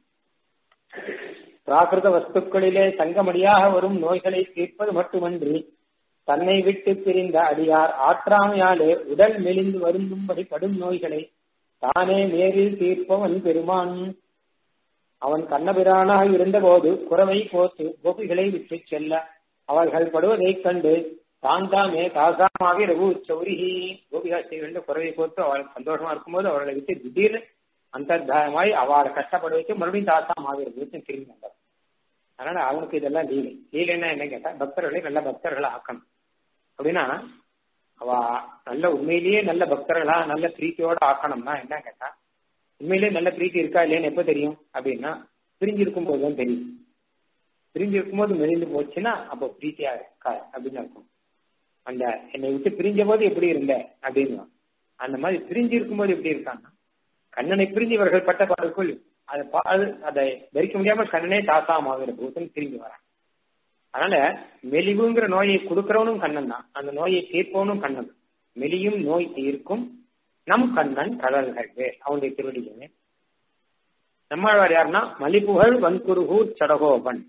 பிராகிருத வஸ்துக்களிலே தங்கமடியாக வரும் நோய்களை தீர்ப்பது மட்டுமன்றி தன்னை விட்டு பிரிந்த அடியார் ஆற்றாமையாலே உடல் மெலிந்து வருந்தும்படி படும் நோய்களை தானே நேரில் தீர்ப்பவன் பெருமான் அவன் கண்ணபிரானாக இருந்தபோது குறவை போத்து கோபிகளை விட்டு செல்ல அவர்கள் படுவதைக் கண்டு தான் தாமே தாசாமாக ரகு சௌரிகி கோபிகா செய்கின்ற குறவை போட்டு அவள் சந்தோஷமா இருக்கும்போது அவர்களை விட்டு திடீர்னு அந்தர்தாயமாய் அவளை கஷ்டப்பட வைத்து மறுபடியும் தாசாமாக இருக்கு திரும்பி வந்தார் அதனால அவனுக்கு இதெல்லாம் லீலை லீலைன்னா என்ன கேட்டா பக்தர்களை நல்ல பக்தர்களை ஆக்கணும் அப்படின்னா அவ நல்ல உண்மையிலேயே நல்ல பக்தர்களா நல்ல பிரீத்தியோட ஆக்கணும்னா என்ன கேட்டா உண்மையிலேயே நல்ல பிரீத்தி இருக்கா இல்லையான்னு எப்ப தெரியும் அப்படின்னா பிரிஞ்சு இருக்கும் போதுதான் தெரியும் பிரிஞ்சு இருக்கும்போது மெலிந்து போச்சுன்னா அப்போ பிரீத்தியா இருக்கா அப்படின்னு அர்த்தம் அந்த என்னை விட்டு பிரிஞ்ச போது எப்படி இருந்த அப்படின்னு அந்த மாதிரி பிரிஞ்சு இருக்கும்போது எப்படி இருக்கான்னா கண்ணனை பிரிஞ்சு இவர்கள் பட்ட பாடுக்குள் அதை அதை தரிக்க முடியாம கண்ணனே தாசாமாகிற பூத்தன் திரும்பி வரான் அதனால மெலிவுங்கிற நோயை கொடுக்கிறவனும் கண்ணன் தான் அந்த நோயை தீர்ப்பவனும் கண்ணன் மெலியும் நோய் தீர்க்கும் நம் கண்ணன் கடல்கள் அவனுடைய திருவடிகளே நம்மாழ்வார் யாருன்னா மலிப்புகழ் வன்குருகூர் சடகோபன்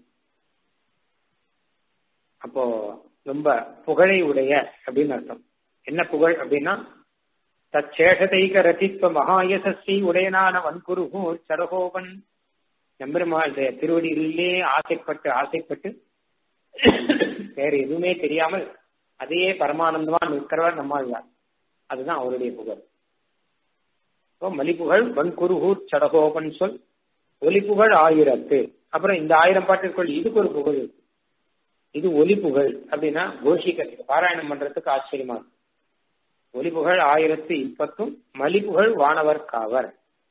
அப்போ ரொம்ப புகழை உடைய அப்படின்னு அர்த்தம் என்ன புகழ் அப்படின்னா தச்சேஷதைக ரசித்வ மகாயசஸ்ரீ உடையனான வன்குருகூர் சடகோபன் எம்பெருமாளுடைய திருவடிகளிலே ஆசைப்பட்டு ஆசைப்பட்டு வேற எதுவுமே தெரியாமல் அதையே பரமானந்தமா நிற்கிறவர் நம்மாழ்வார் அதுதான் அவருடைய புகழ் இப்போ மலிப்புகழ் வன்குருகூர் சடகோபன் சொல் ஒலிப்புகழ் ஆயிரத்து அப்புறம் இந்த ஆயிரம் பாட்டிற்குள் இதுக்கு ஒரு புகழ் இருக்கு. இது ஒலிப்புகழ் அப்படின்னா கோஷிக்கிறதுக்கு பாராயணம் பண்றதுக்கு ஆச்சரியமா இருக்கு ஒலிப்புகழ் ஆயிரத்து இப்பத்தும் மலிப்புகழ் வானவர் காவர்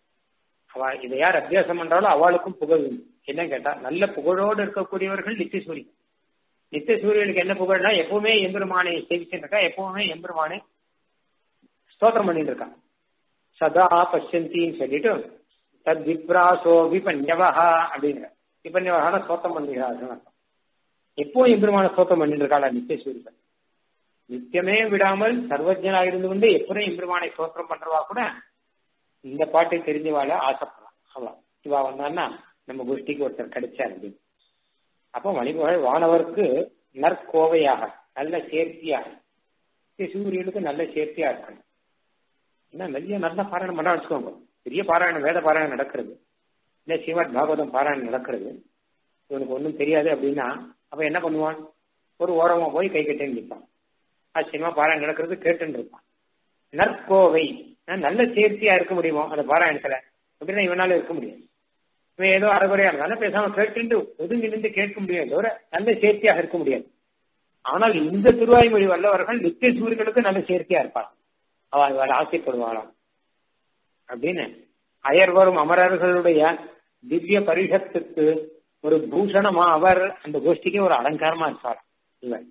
அவ இதை யார் அத்தியாசம் பண்றாலும் அவளுக்கும் புகழ் உண்டு என்ன கேட்டா நல்ல புகழோடு இருக்கக்கூடியவர்கள் நித்தியசூரி நித்தியசூரியனுக்கு என்ன புகழ்னா எப்பவுமே எம்பெருமானை சேவிச்சுட்டு இருக்கா எப்பவுமே எம்பெருமானை ஸ்தோத்திரம் பண்ணிட்டு இருக்கான் சதா பஷ்யந்தின்னு சொல்லிட்டு தத் விப்ராசோ விபன்யவஹா அப்படிங்கிற விபன்யவகான ஸ்தோத்திரம் பண்ணுகிறார்கள் அர்த்தம் எப்பவும் எம்பெருமான ஸ்தோத்திரம் பண்ணிட்டு இருக்காளா நித்தியசூரியன் நித்தியமே விடாமல் சர்வஜனா இருந்து கொண்டு எப்பவும் எம்பெருமானை ஸ்தோத்திரம் பண்றவா கூட இந்த பாட்டை தெரிஞ்சவாள ஆசைப்படலாம் அவளா இவா வந்தான்னா நம்ம கோஷ்டிக்கு ஒருத்தர் கிடைச்சார் அப்படின்னு அப்போ மணிப்புகழ் வானவருக்கு நற்கோவையாக நல்ல சேர்த்தியாக சூரியனுக்கு நல்ல சேர்த்தியா இருக்கணும் என்ன நிறைய நல்ல பாராயணம் பண்ண வச்சுக்கோங்க பெரிய பாராயணம் வேத பாராயணம் நடக்கிறது இல்ல ஸ்ரீமத் பாகவதம் பாராயணம் நடக்கிறது இவனுக்கு ஒன்றும் தெரியாது அப்படின்னா அப்ப என்ன பண்ணுவான் ஒரு ஓரமா போய் கை கட்டேன்னு நிற்பான் ஆச்சரியமா பாராயணம் நடக்கிறது கேட்டுன்னு இருப்பான் நற்கோவை நல்ல சேர்த்தியா இருக்க முடியுமோ அந்த பாராயணத்துல அப்படின்னா இவனால இருக்க முடியும் இவன் ஏதோ அறகுறையா இருந்தாலும் பேசாம கேட்டு ஒதுங்கி நின்று கேட்க முடியாது தவிர நல்ல சேர்த்தியாக இருக்க முடியாது ஆனால் இந்த திருவாய்மொழி வல்லவர்கள் நித்திய சூரியர்களுக்கு நல்ல சேர்த்தியா இருப்பாள் அவள் அவள் ஆசைப்படுவாளாம் அப்படின்னு அயர்வரும் அமரர்களுடைய திவ்ய பரிஷத்துக்கு ஒரு பூஷணமா அவர் அந்த கோஷ்டிக்கு ஒரு அலங்காரமா இருப்பார் இவர்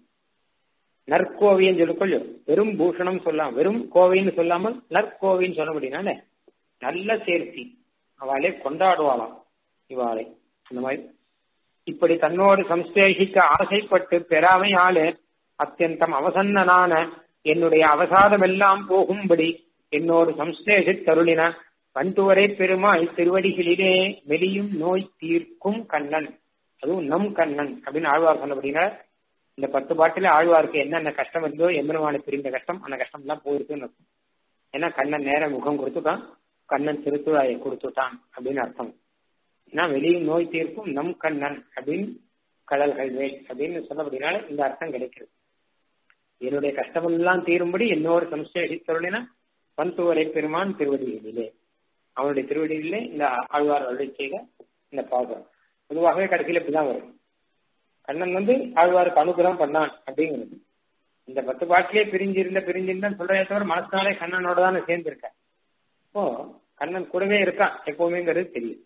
நற்கோவின்னு சொல்லி கொள்ளும் வெறும் பூஷணம் சொல்லலாம் வெறும் கோவைன்னு சொல்லாமல் நற்கோவின்னு சொல்ல முடியும்னால நல்ல சேர்த்தி அவளை கொண்டாடுவாளாம் இவாளை அந்த மாதிரி இப்படி தன்னோடு சம்சேஷிக்க ஆசைப்பட்டு பெறாமையாலே அத்தியந்தம் அவசன்னனான என்னுடைய அவசாதம் எல்லாம் போகும்படி என்னோடு சம்சேஷி தருளின பண்டுவரை பெருமாள் திருவடிகளிலே மெலியும் நோய் தீர்க்கும் கண்ணன் அதுவும் நம் கண்ணன் அப்படின்னு ஆழ்வார் சொன்னபடினா இந்த பத்து பாட்டில ஆழ்வாருக்கு என்னென்ன கஷ்டம் இருந்தோ எம்பெருமான பிரிந்த கஷ்டம் அந்த கஷ்டம் எல்லாம் போயிருக்குன்னு அர்த்தம் ஏன்னா கண்ணன் நேர முகம் கொடுத்துட்டான் கண்ணன் திருத்துழாயை கொடுத்துட்டான் அப்படின்னு அர்த்தம் ஏன்னா வெளியும் நோய் தீர்க்கும் நம் கண்ணன் அப்படின்னு கடல்கள் வேல் அப்படின்னு சொன்னபடினால இந்த அர்த்தம் கிடைக்கிறது என்னுடைய கஷ்டமெல்லாம் தீரும்படி என்னோடு சம்சேஷித்தருளின பந்துவரை பெருமான் திருவடிகளிலே அவனுடைய திருவடியிலே இந்த ஆழ்வார் அருளை செய்த இந்த பாகம் பொதுவாகவே கடைசியில இப்படிதான் வரும் கண்ணன் வந்து ஆழ்வாருக்கு அனுகிரகம் பண்ணான் அப்படிங்கிறது இந்த பத்து பாட்டிலே பிரிஞ்சிருந்த பிரிஞ்சிருந்தா சொல்றதே தவிர மனசுனாலே கண்ணனோட தானே சேர்ந்திருக்க இப்போ கண்ணன் கூடவே இருக்கான் எப்பவுமேங்கிறது தெரியும்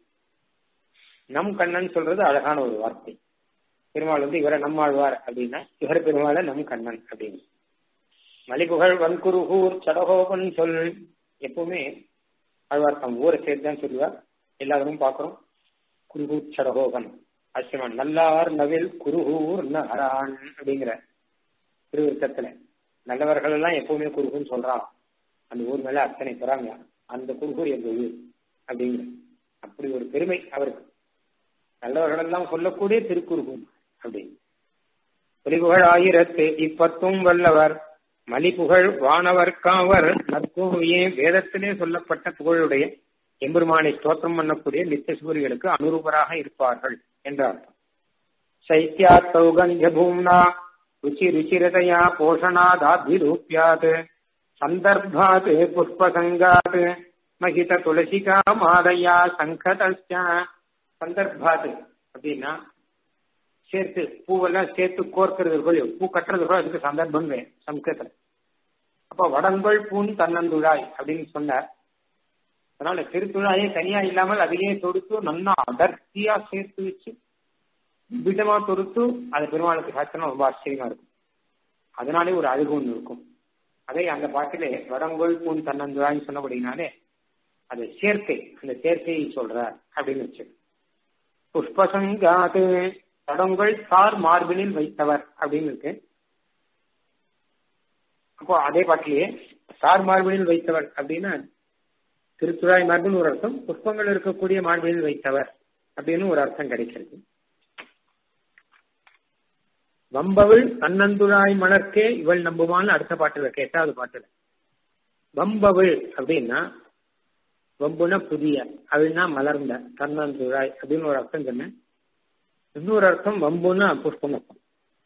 நம் கண்ணன் சொல்றது அழகான ஒரு வார்த்தை பெருமாள் வந்து இவரை நம்மாழ்வார் அப்படின்னா இவர் பெருமாள நம் கண்ணன் அப்படின்னு மலிபுகழ் வன்குருகூர் சடகோபன் சொல் எப்பவுமே ஆழ்வார் தம் ஊரை சேர்த்து தான் சொல்லுவார் எல்லாரும் பார்க்கிறோம் குருகூர் சடகோபன் ஆசிரியமான் நல்லார் நவில் குருகூர் நகரான் அப்படிங்கிற திருவிருத்தத்துல நல்லவர்கள் எல்லாம் எப்பவுமே குருகுன்னு சொல்றான் அந்த ஊர் மேல அத்தனை பெறாமையா அந்த குருகூர் எங்க ஊர் அப்படிங்கிற அப்படி ஒரு பெருமை அவருக்கு நல்லவர்கள் எல்லாம் சொல்லக்கூடிய திருக்குறுகும் அப்படின்னு ஒலிபுகழ் ஆயிரத்து இப்பத்தும் வல்லவர் மலிபுகழ் வானவர் காவர் நற்கோவையே வேதத்திலே சொல்லப்பட்ட புகழுடைய எம்பெருமானை ஸ்தோத்திரம் பண்ணக்கூடிய நித்திய சூரியர்களுக்கு அனுரூபராக இருப்பார்கள் என்றார் சைத்தியா சௌகந்திய பூம்னா ருச்சி ருச்சிரதையா போஷணாதாபிரூபியாத் சந்தர்ப்பாத் புஷ்பசங்காத் மகித துளசிகா மாதையா சங்கதஸ்ய சந்தர்ப்பாத் அப்படின்னா சேர்த்து பூவெல்லாம் சேர்த்து கோர்க்கிறது இருக்கும் பூ கட்டுறது கூட அதுக்கு சந்தர்ப்பம் சம்ஸ்கிருதத்துல அப்ப வடங்கொள் பூன் தன்னந்துழாய் அப்படின்னு சொன்னார் அதனால திருத்துழாயே தனியா இல்லாமல் அதிலேயே தொடுத்து நல்லா அடர்த்தியா சேர்த்து வச்சு விதமா தொடுத்து அது பெருமாளுக்கு சாத்தினா ரொம்ப ஆச்சரியமா இருக்கும் அதனாலே ஒரு அழகு ஒன்று இருக்கும் அதே அந்த பாட்டிலே வடங்கொள் பூன் தன்னந்துழாய்னு சொன்னபடினாலே அது சேர்க்கை அந்த சேர்க்கையை சொல்றார் அப்படின்னு வச்சு புஷ்பசங்காது தடங்கள் சார் மார்பினில் வைத்தவர் அப்படின்னு இருக்கு அப்போ அதே பாட்டிலேயே சார் மார்பினில் வைத்தவர் அப்படின்னா திருத்துழாய் மார்பின் ஒரு அர்த்தம் புஷ்பங்கள் இருக்கக்கூடிய மார்பினில் வைத்தவர் அப்படின்னு ஒரு அர்த்தம் கிடைக்கிறது வம்பவள் தன்னந்துழாய் மலர்க்கே இவள் நம்புவான்னு அடுத்த பாட்டுல எட்டாவது பாட்டுல வம்பவள் அப்படின்னா வம்புனா புதிய அவள்னா மலர்ந்த தன்னந்துழாய் அப்படின்னு ஒரு அர்த்தம் சொன்னேன் இன்னொரு அர்த்தம் வம்புன்னா புஷ்பம் அர்த்தம்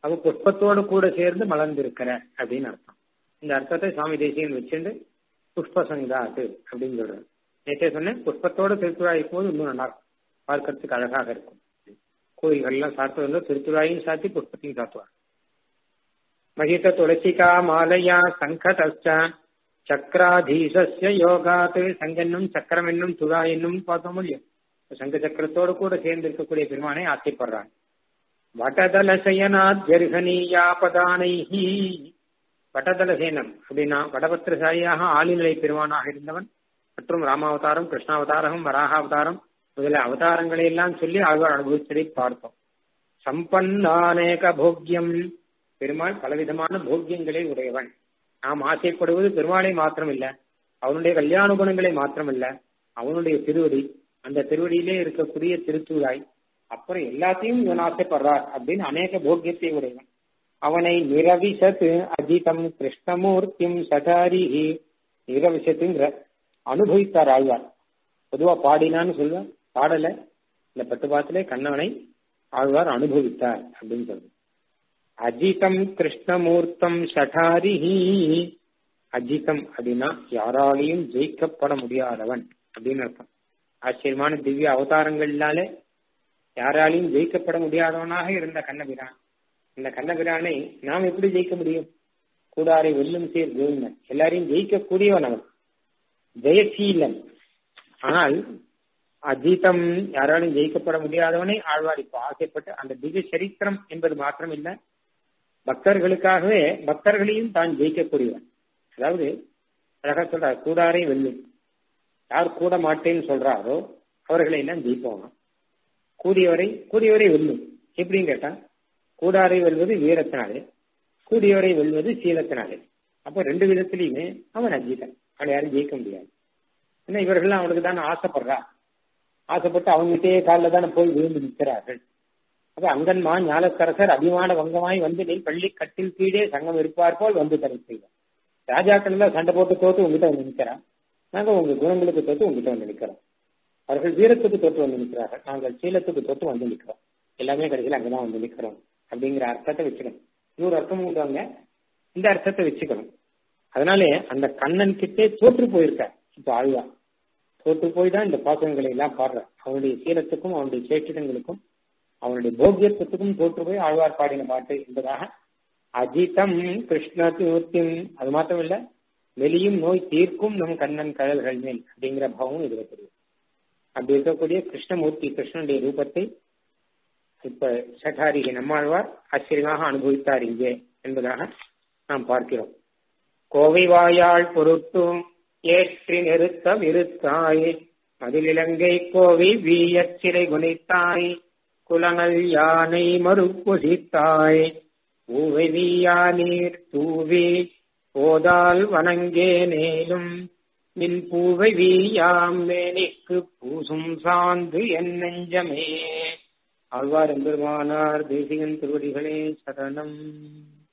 அவ புஷ்பத்தோடு கூட சேர்ந்து மலர்ந்திருக்கிற அப்படின்னு அர்த்தம் இந்த அர்த்தத்தை சுவாமி தேசியன் வச்சுட்டு புஷ்பசங்காது அப்படின்னு சொல்றாரு நேற்றே சொன்னேன் புஷ்பத்தோடு திருத்துழாய் போது இன்னும் நல்லா இருக்கும் பார்க்கறதுக்கு அழகாக இருக்கும் கோயில்கள்லாம் சாத்துவதில் திருத்துழாயும் சாத்தி புஷ்பத்தையும் சாத்துவார் மகித துளசிகா மாலையா சங்கதச்ச சக்கராதீசஸ்ய யோகாத் சங்கன்னும் சக்கரம் என்னும் துழா என்னும் பார்த்தோம் இல்லையோ சங்க சக்கரத்தோடு கூட சேர்ந்து இருக்கக்கூடிய பெருமானை ஆசைப்படுறான் வட்டதல சயனாத் ஜர்கனீயாபதானைஹி வட்டதல சேனம் அப்படின்னா வடபத்திரசாயியாக ஆளிநிலை பெருமானாக இருந்தவன் மற்றும் ராமாவதாரம் கிருஷ்ணாவதாரம் வராகாவதாரம் முதல அவதாரங்களை எல்லாம் சொல்லி ஆழ்வார் அனுபவிச்சதை பார்த்தோம் சம்பன்னானேக போக்கியம் பெருமாள் பலவிதமான போக்கியங்களை உடையவன் நாம் ஆசைப்படுவது பெருமாளை மாத்திரமில்ல அவனுடைய கல்யாண குணங்களை மாத்திரமல்ல அவனுடைய திருவடி அந்த திருவடியிலே இருக்கக்கூடிய திருத்தூராய் அப்புறம் எல்லாத்தையும் இவன் ஆசைப்படுறார் அப்படின்னு அநேக போக்கியத்தை உடையவன் அவனை நிரவிசத்து அஜிதம் கிருஷ்ணமூர்த்தியும் சதாரிஹி நிரவிசத்துங்கிற அனுபவித்தார் ஆழ்வார் பொதுவா பாடினான்னு சொல்லுவேன் பாடல இந்த பத்து பாத்திலே கண்ணவனை ஆழ்வார் அனுபவித்தார் அப்படின்னு சொல்றது அஜிதம் கிருஷ்ணமூர்த்தம் சடாரிஹி அஜிதம் அப்படின்னா யாராலையும் ஜெயிக்கப்பட முடியாதவன் அப்படின்னு அர்த்தம் ஆச்சரியமான திவ்ய அவதாரங்கள்னாலே யாராலையும் ஜெயிக்கப்பட முடியாதவனாக இருந்த கண்ணபிரான் இந்த கண்ணபிரானை நாம் எப்படி ஜெயிக்க முடியும் கூடாரை வெல்லும் சேர் கோவிந்தன் எல்லாரையும் ஜெயிக்கக்கூடியவன் அவன் ஜெயசீலன் ஆனால் அஜிதம் யாராலும் ஜெயிக்கப்பட முடியாதவனை ஆழ்வார் இப்போ ஆசைப்பட்டு அந்த திவ்ய சரித்திரம் என்பது மாத்திரம் இல்ல பக்தர்களுக்காகவே பக்தர்களையும் தான் ஜெயிக்கக்கூடியவன் அதாவது அழகா சொல்றார் கூடாரை வெல்லும் யார் கூட மாட்டேன்னு சொல்றாரோ அவர்களை எல்லாம் ஜெயிப்போம் கூடியவரை கூடியவரை வெல்லும் எப்படின்னு கேட்டா கூடாரை வெல்வது வீரத்தினாலே கூடியவரை வெல்வது சீலத்தினாலே அப்போ ரெண்டு விதத்திலையுமே அவன் அஜிதன் அவனை யாரும் ஜெயிக்க முடியாது ஏன்னா இவர்கள்லாம் அவனுக்கு தானே ஆசைப்படுறா ஆசைப்பட்டு அவங்ககிட்டயே காலில் தானே போய் விழுந்து நிற்கிறார்கள் அப்ப அங்கன்மா ஞானக்கரசர் அபிமான வங்கமாய் வந்து நீ பள்ளி கட்டில் கீழே சங்கம் இருப்பார் போல் வந்து தடை செய்வார் ராஜாக்கள் எல்லாம் சண்டை போட்டு தோத்து உங்ககிட்ட வந்து நிற்கிறான் நாங்க உங்க குணங்களுக்கு தோத்து உங்ககிட்ட வந்து நிற்கிறோம் அவர்கள் வீரத்துக்கு தோற்று வந்து நிற்கிறார்கள் நாங்கள் சீலத்துக்கு தோற்று வந்து நிற்கிறோம் எல்லாமே கடைசியில் அங்கதான் வந்து நிற்கிறோம் அப்படிங்கிற அர்த்தத்தை வச்சுக்கணும் இன்னொரு அர்த்தம் உண்டுவாங்க இந்த அர்த்தத்தை வச்சுக்கணும் அதனாலே அந்த கண்ணன் கிட்டே தோற்று போயிருக்கார் இப்ப ஆழ்வா தோற்று போய் தான் இந்த பாசங்களை எல்லாம் பாடுற அவனுடைய சீலத்துக்கும் அவனுடைய சேற்றிடங்களுக்கும் அவனுடைய போக்கியத்துவத்துக்கும் தோற்று போய் ஆழ்வார் பாடின பாட்டு என்பதாக அஜிதம் கிருஷ்ண தூர்த்தியும் அது மாத்திரம் இல்ல வெளியும் நோய் தீர்க்கும் நம் கண்ணன் கடல்கள் மேல் அப்படிங்கிற பாவம் இதுல தெரியும் அப்படி இருக்கக்கூடிய கிருஷ்ணமூர்த்தி கிருஷ்ணனுடைய ரூபத்தை இப்ப சட்டாரிகை நம்மாழ்வார் ஆச்சரியமாக அனுபவித்தார் இங்கே என்பதாக நாம் பார்க்கிறோம் கோவை வாயாள் பொருட்டும் ஏற்றி நிறுத்த விருத்தாய் மதிலிலங்கை கோவி வீயச் சிறை குனித்தாய் குலங்கள் யானை மறுப்பொசித்தாய் பூவை வீயா நீர் தூவி போதால் வணங்கே நேலும் நின் பூவை வீயாம் மேனிக்கு பூசும் சாந்து என் நெஞ்சமே ஆழ்வார் எம்பெருமானார் தேசிகன் திருவடிகளே சரணம்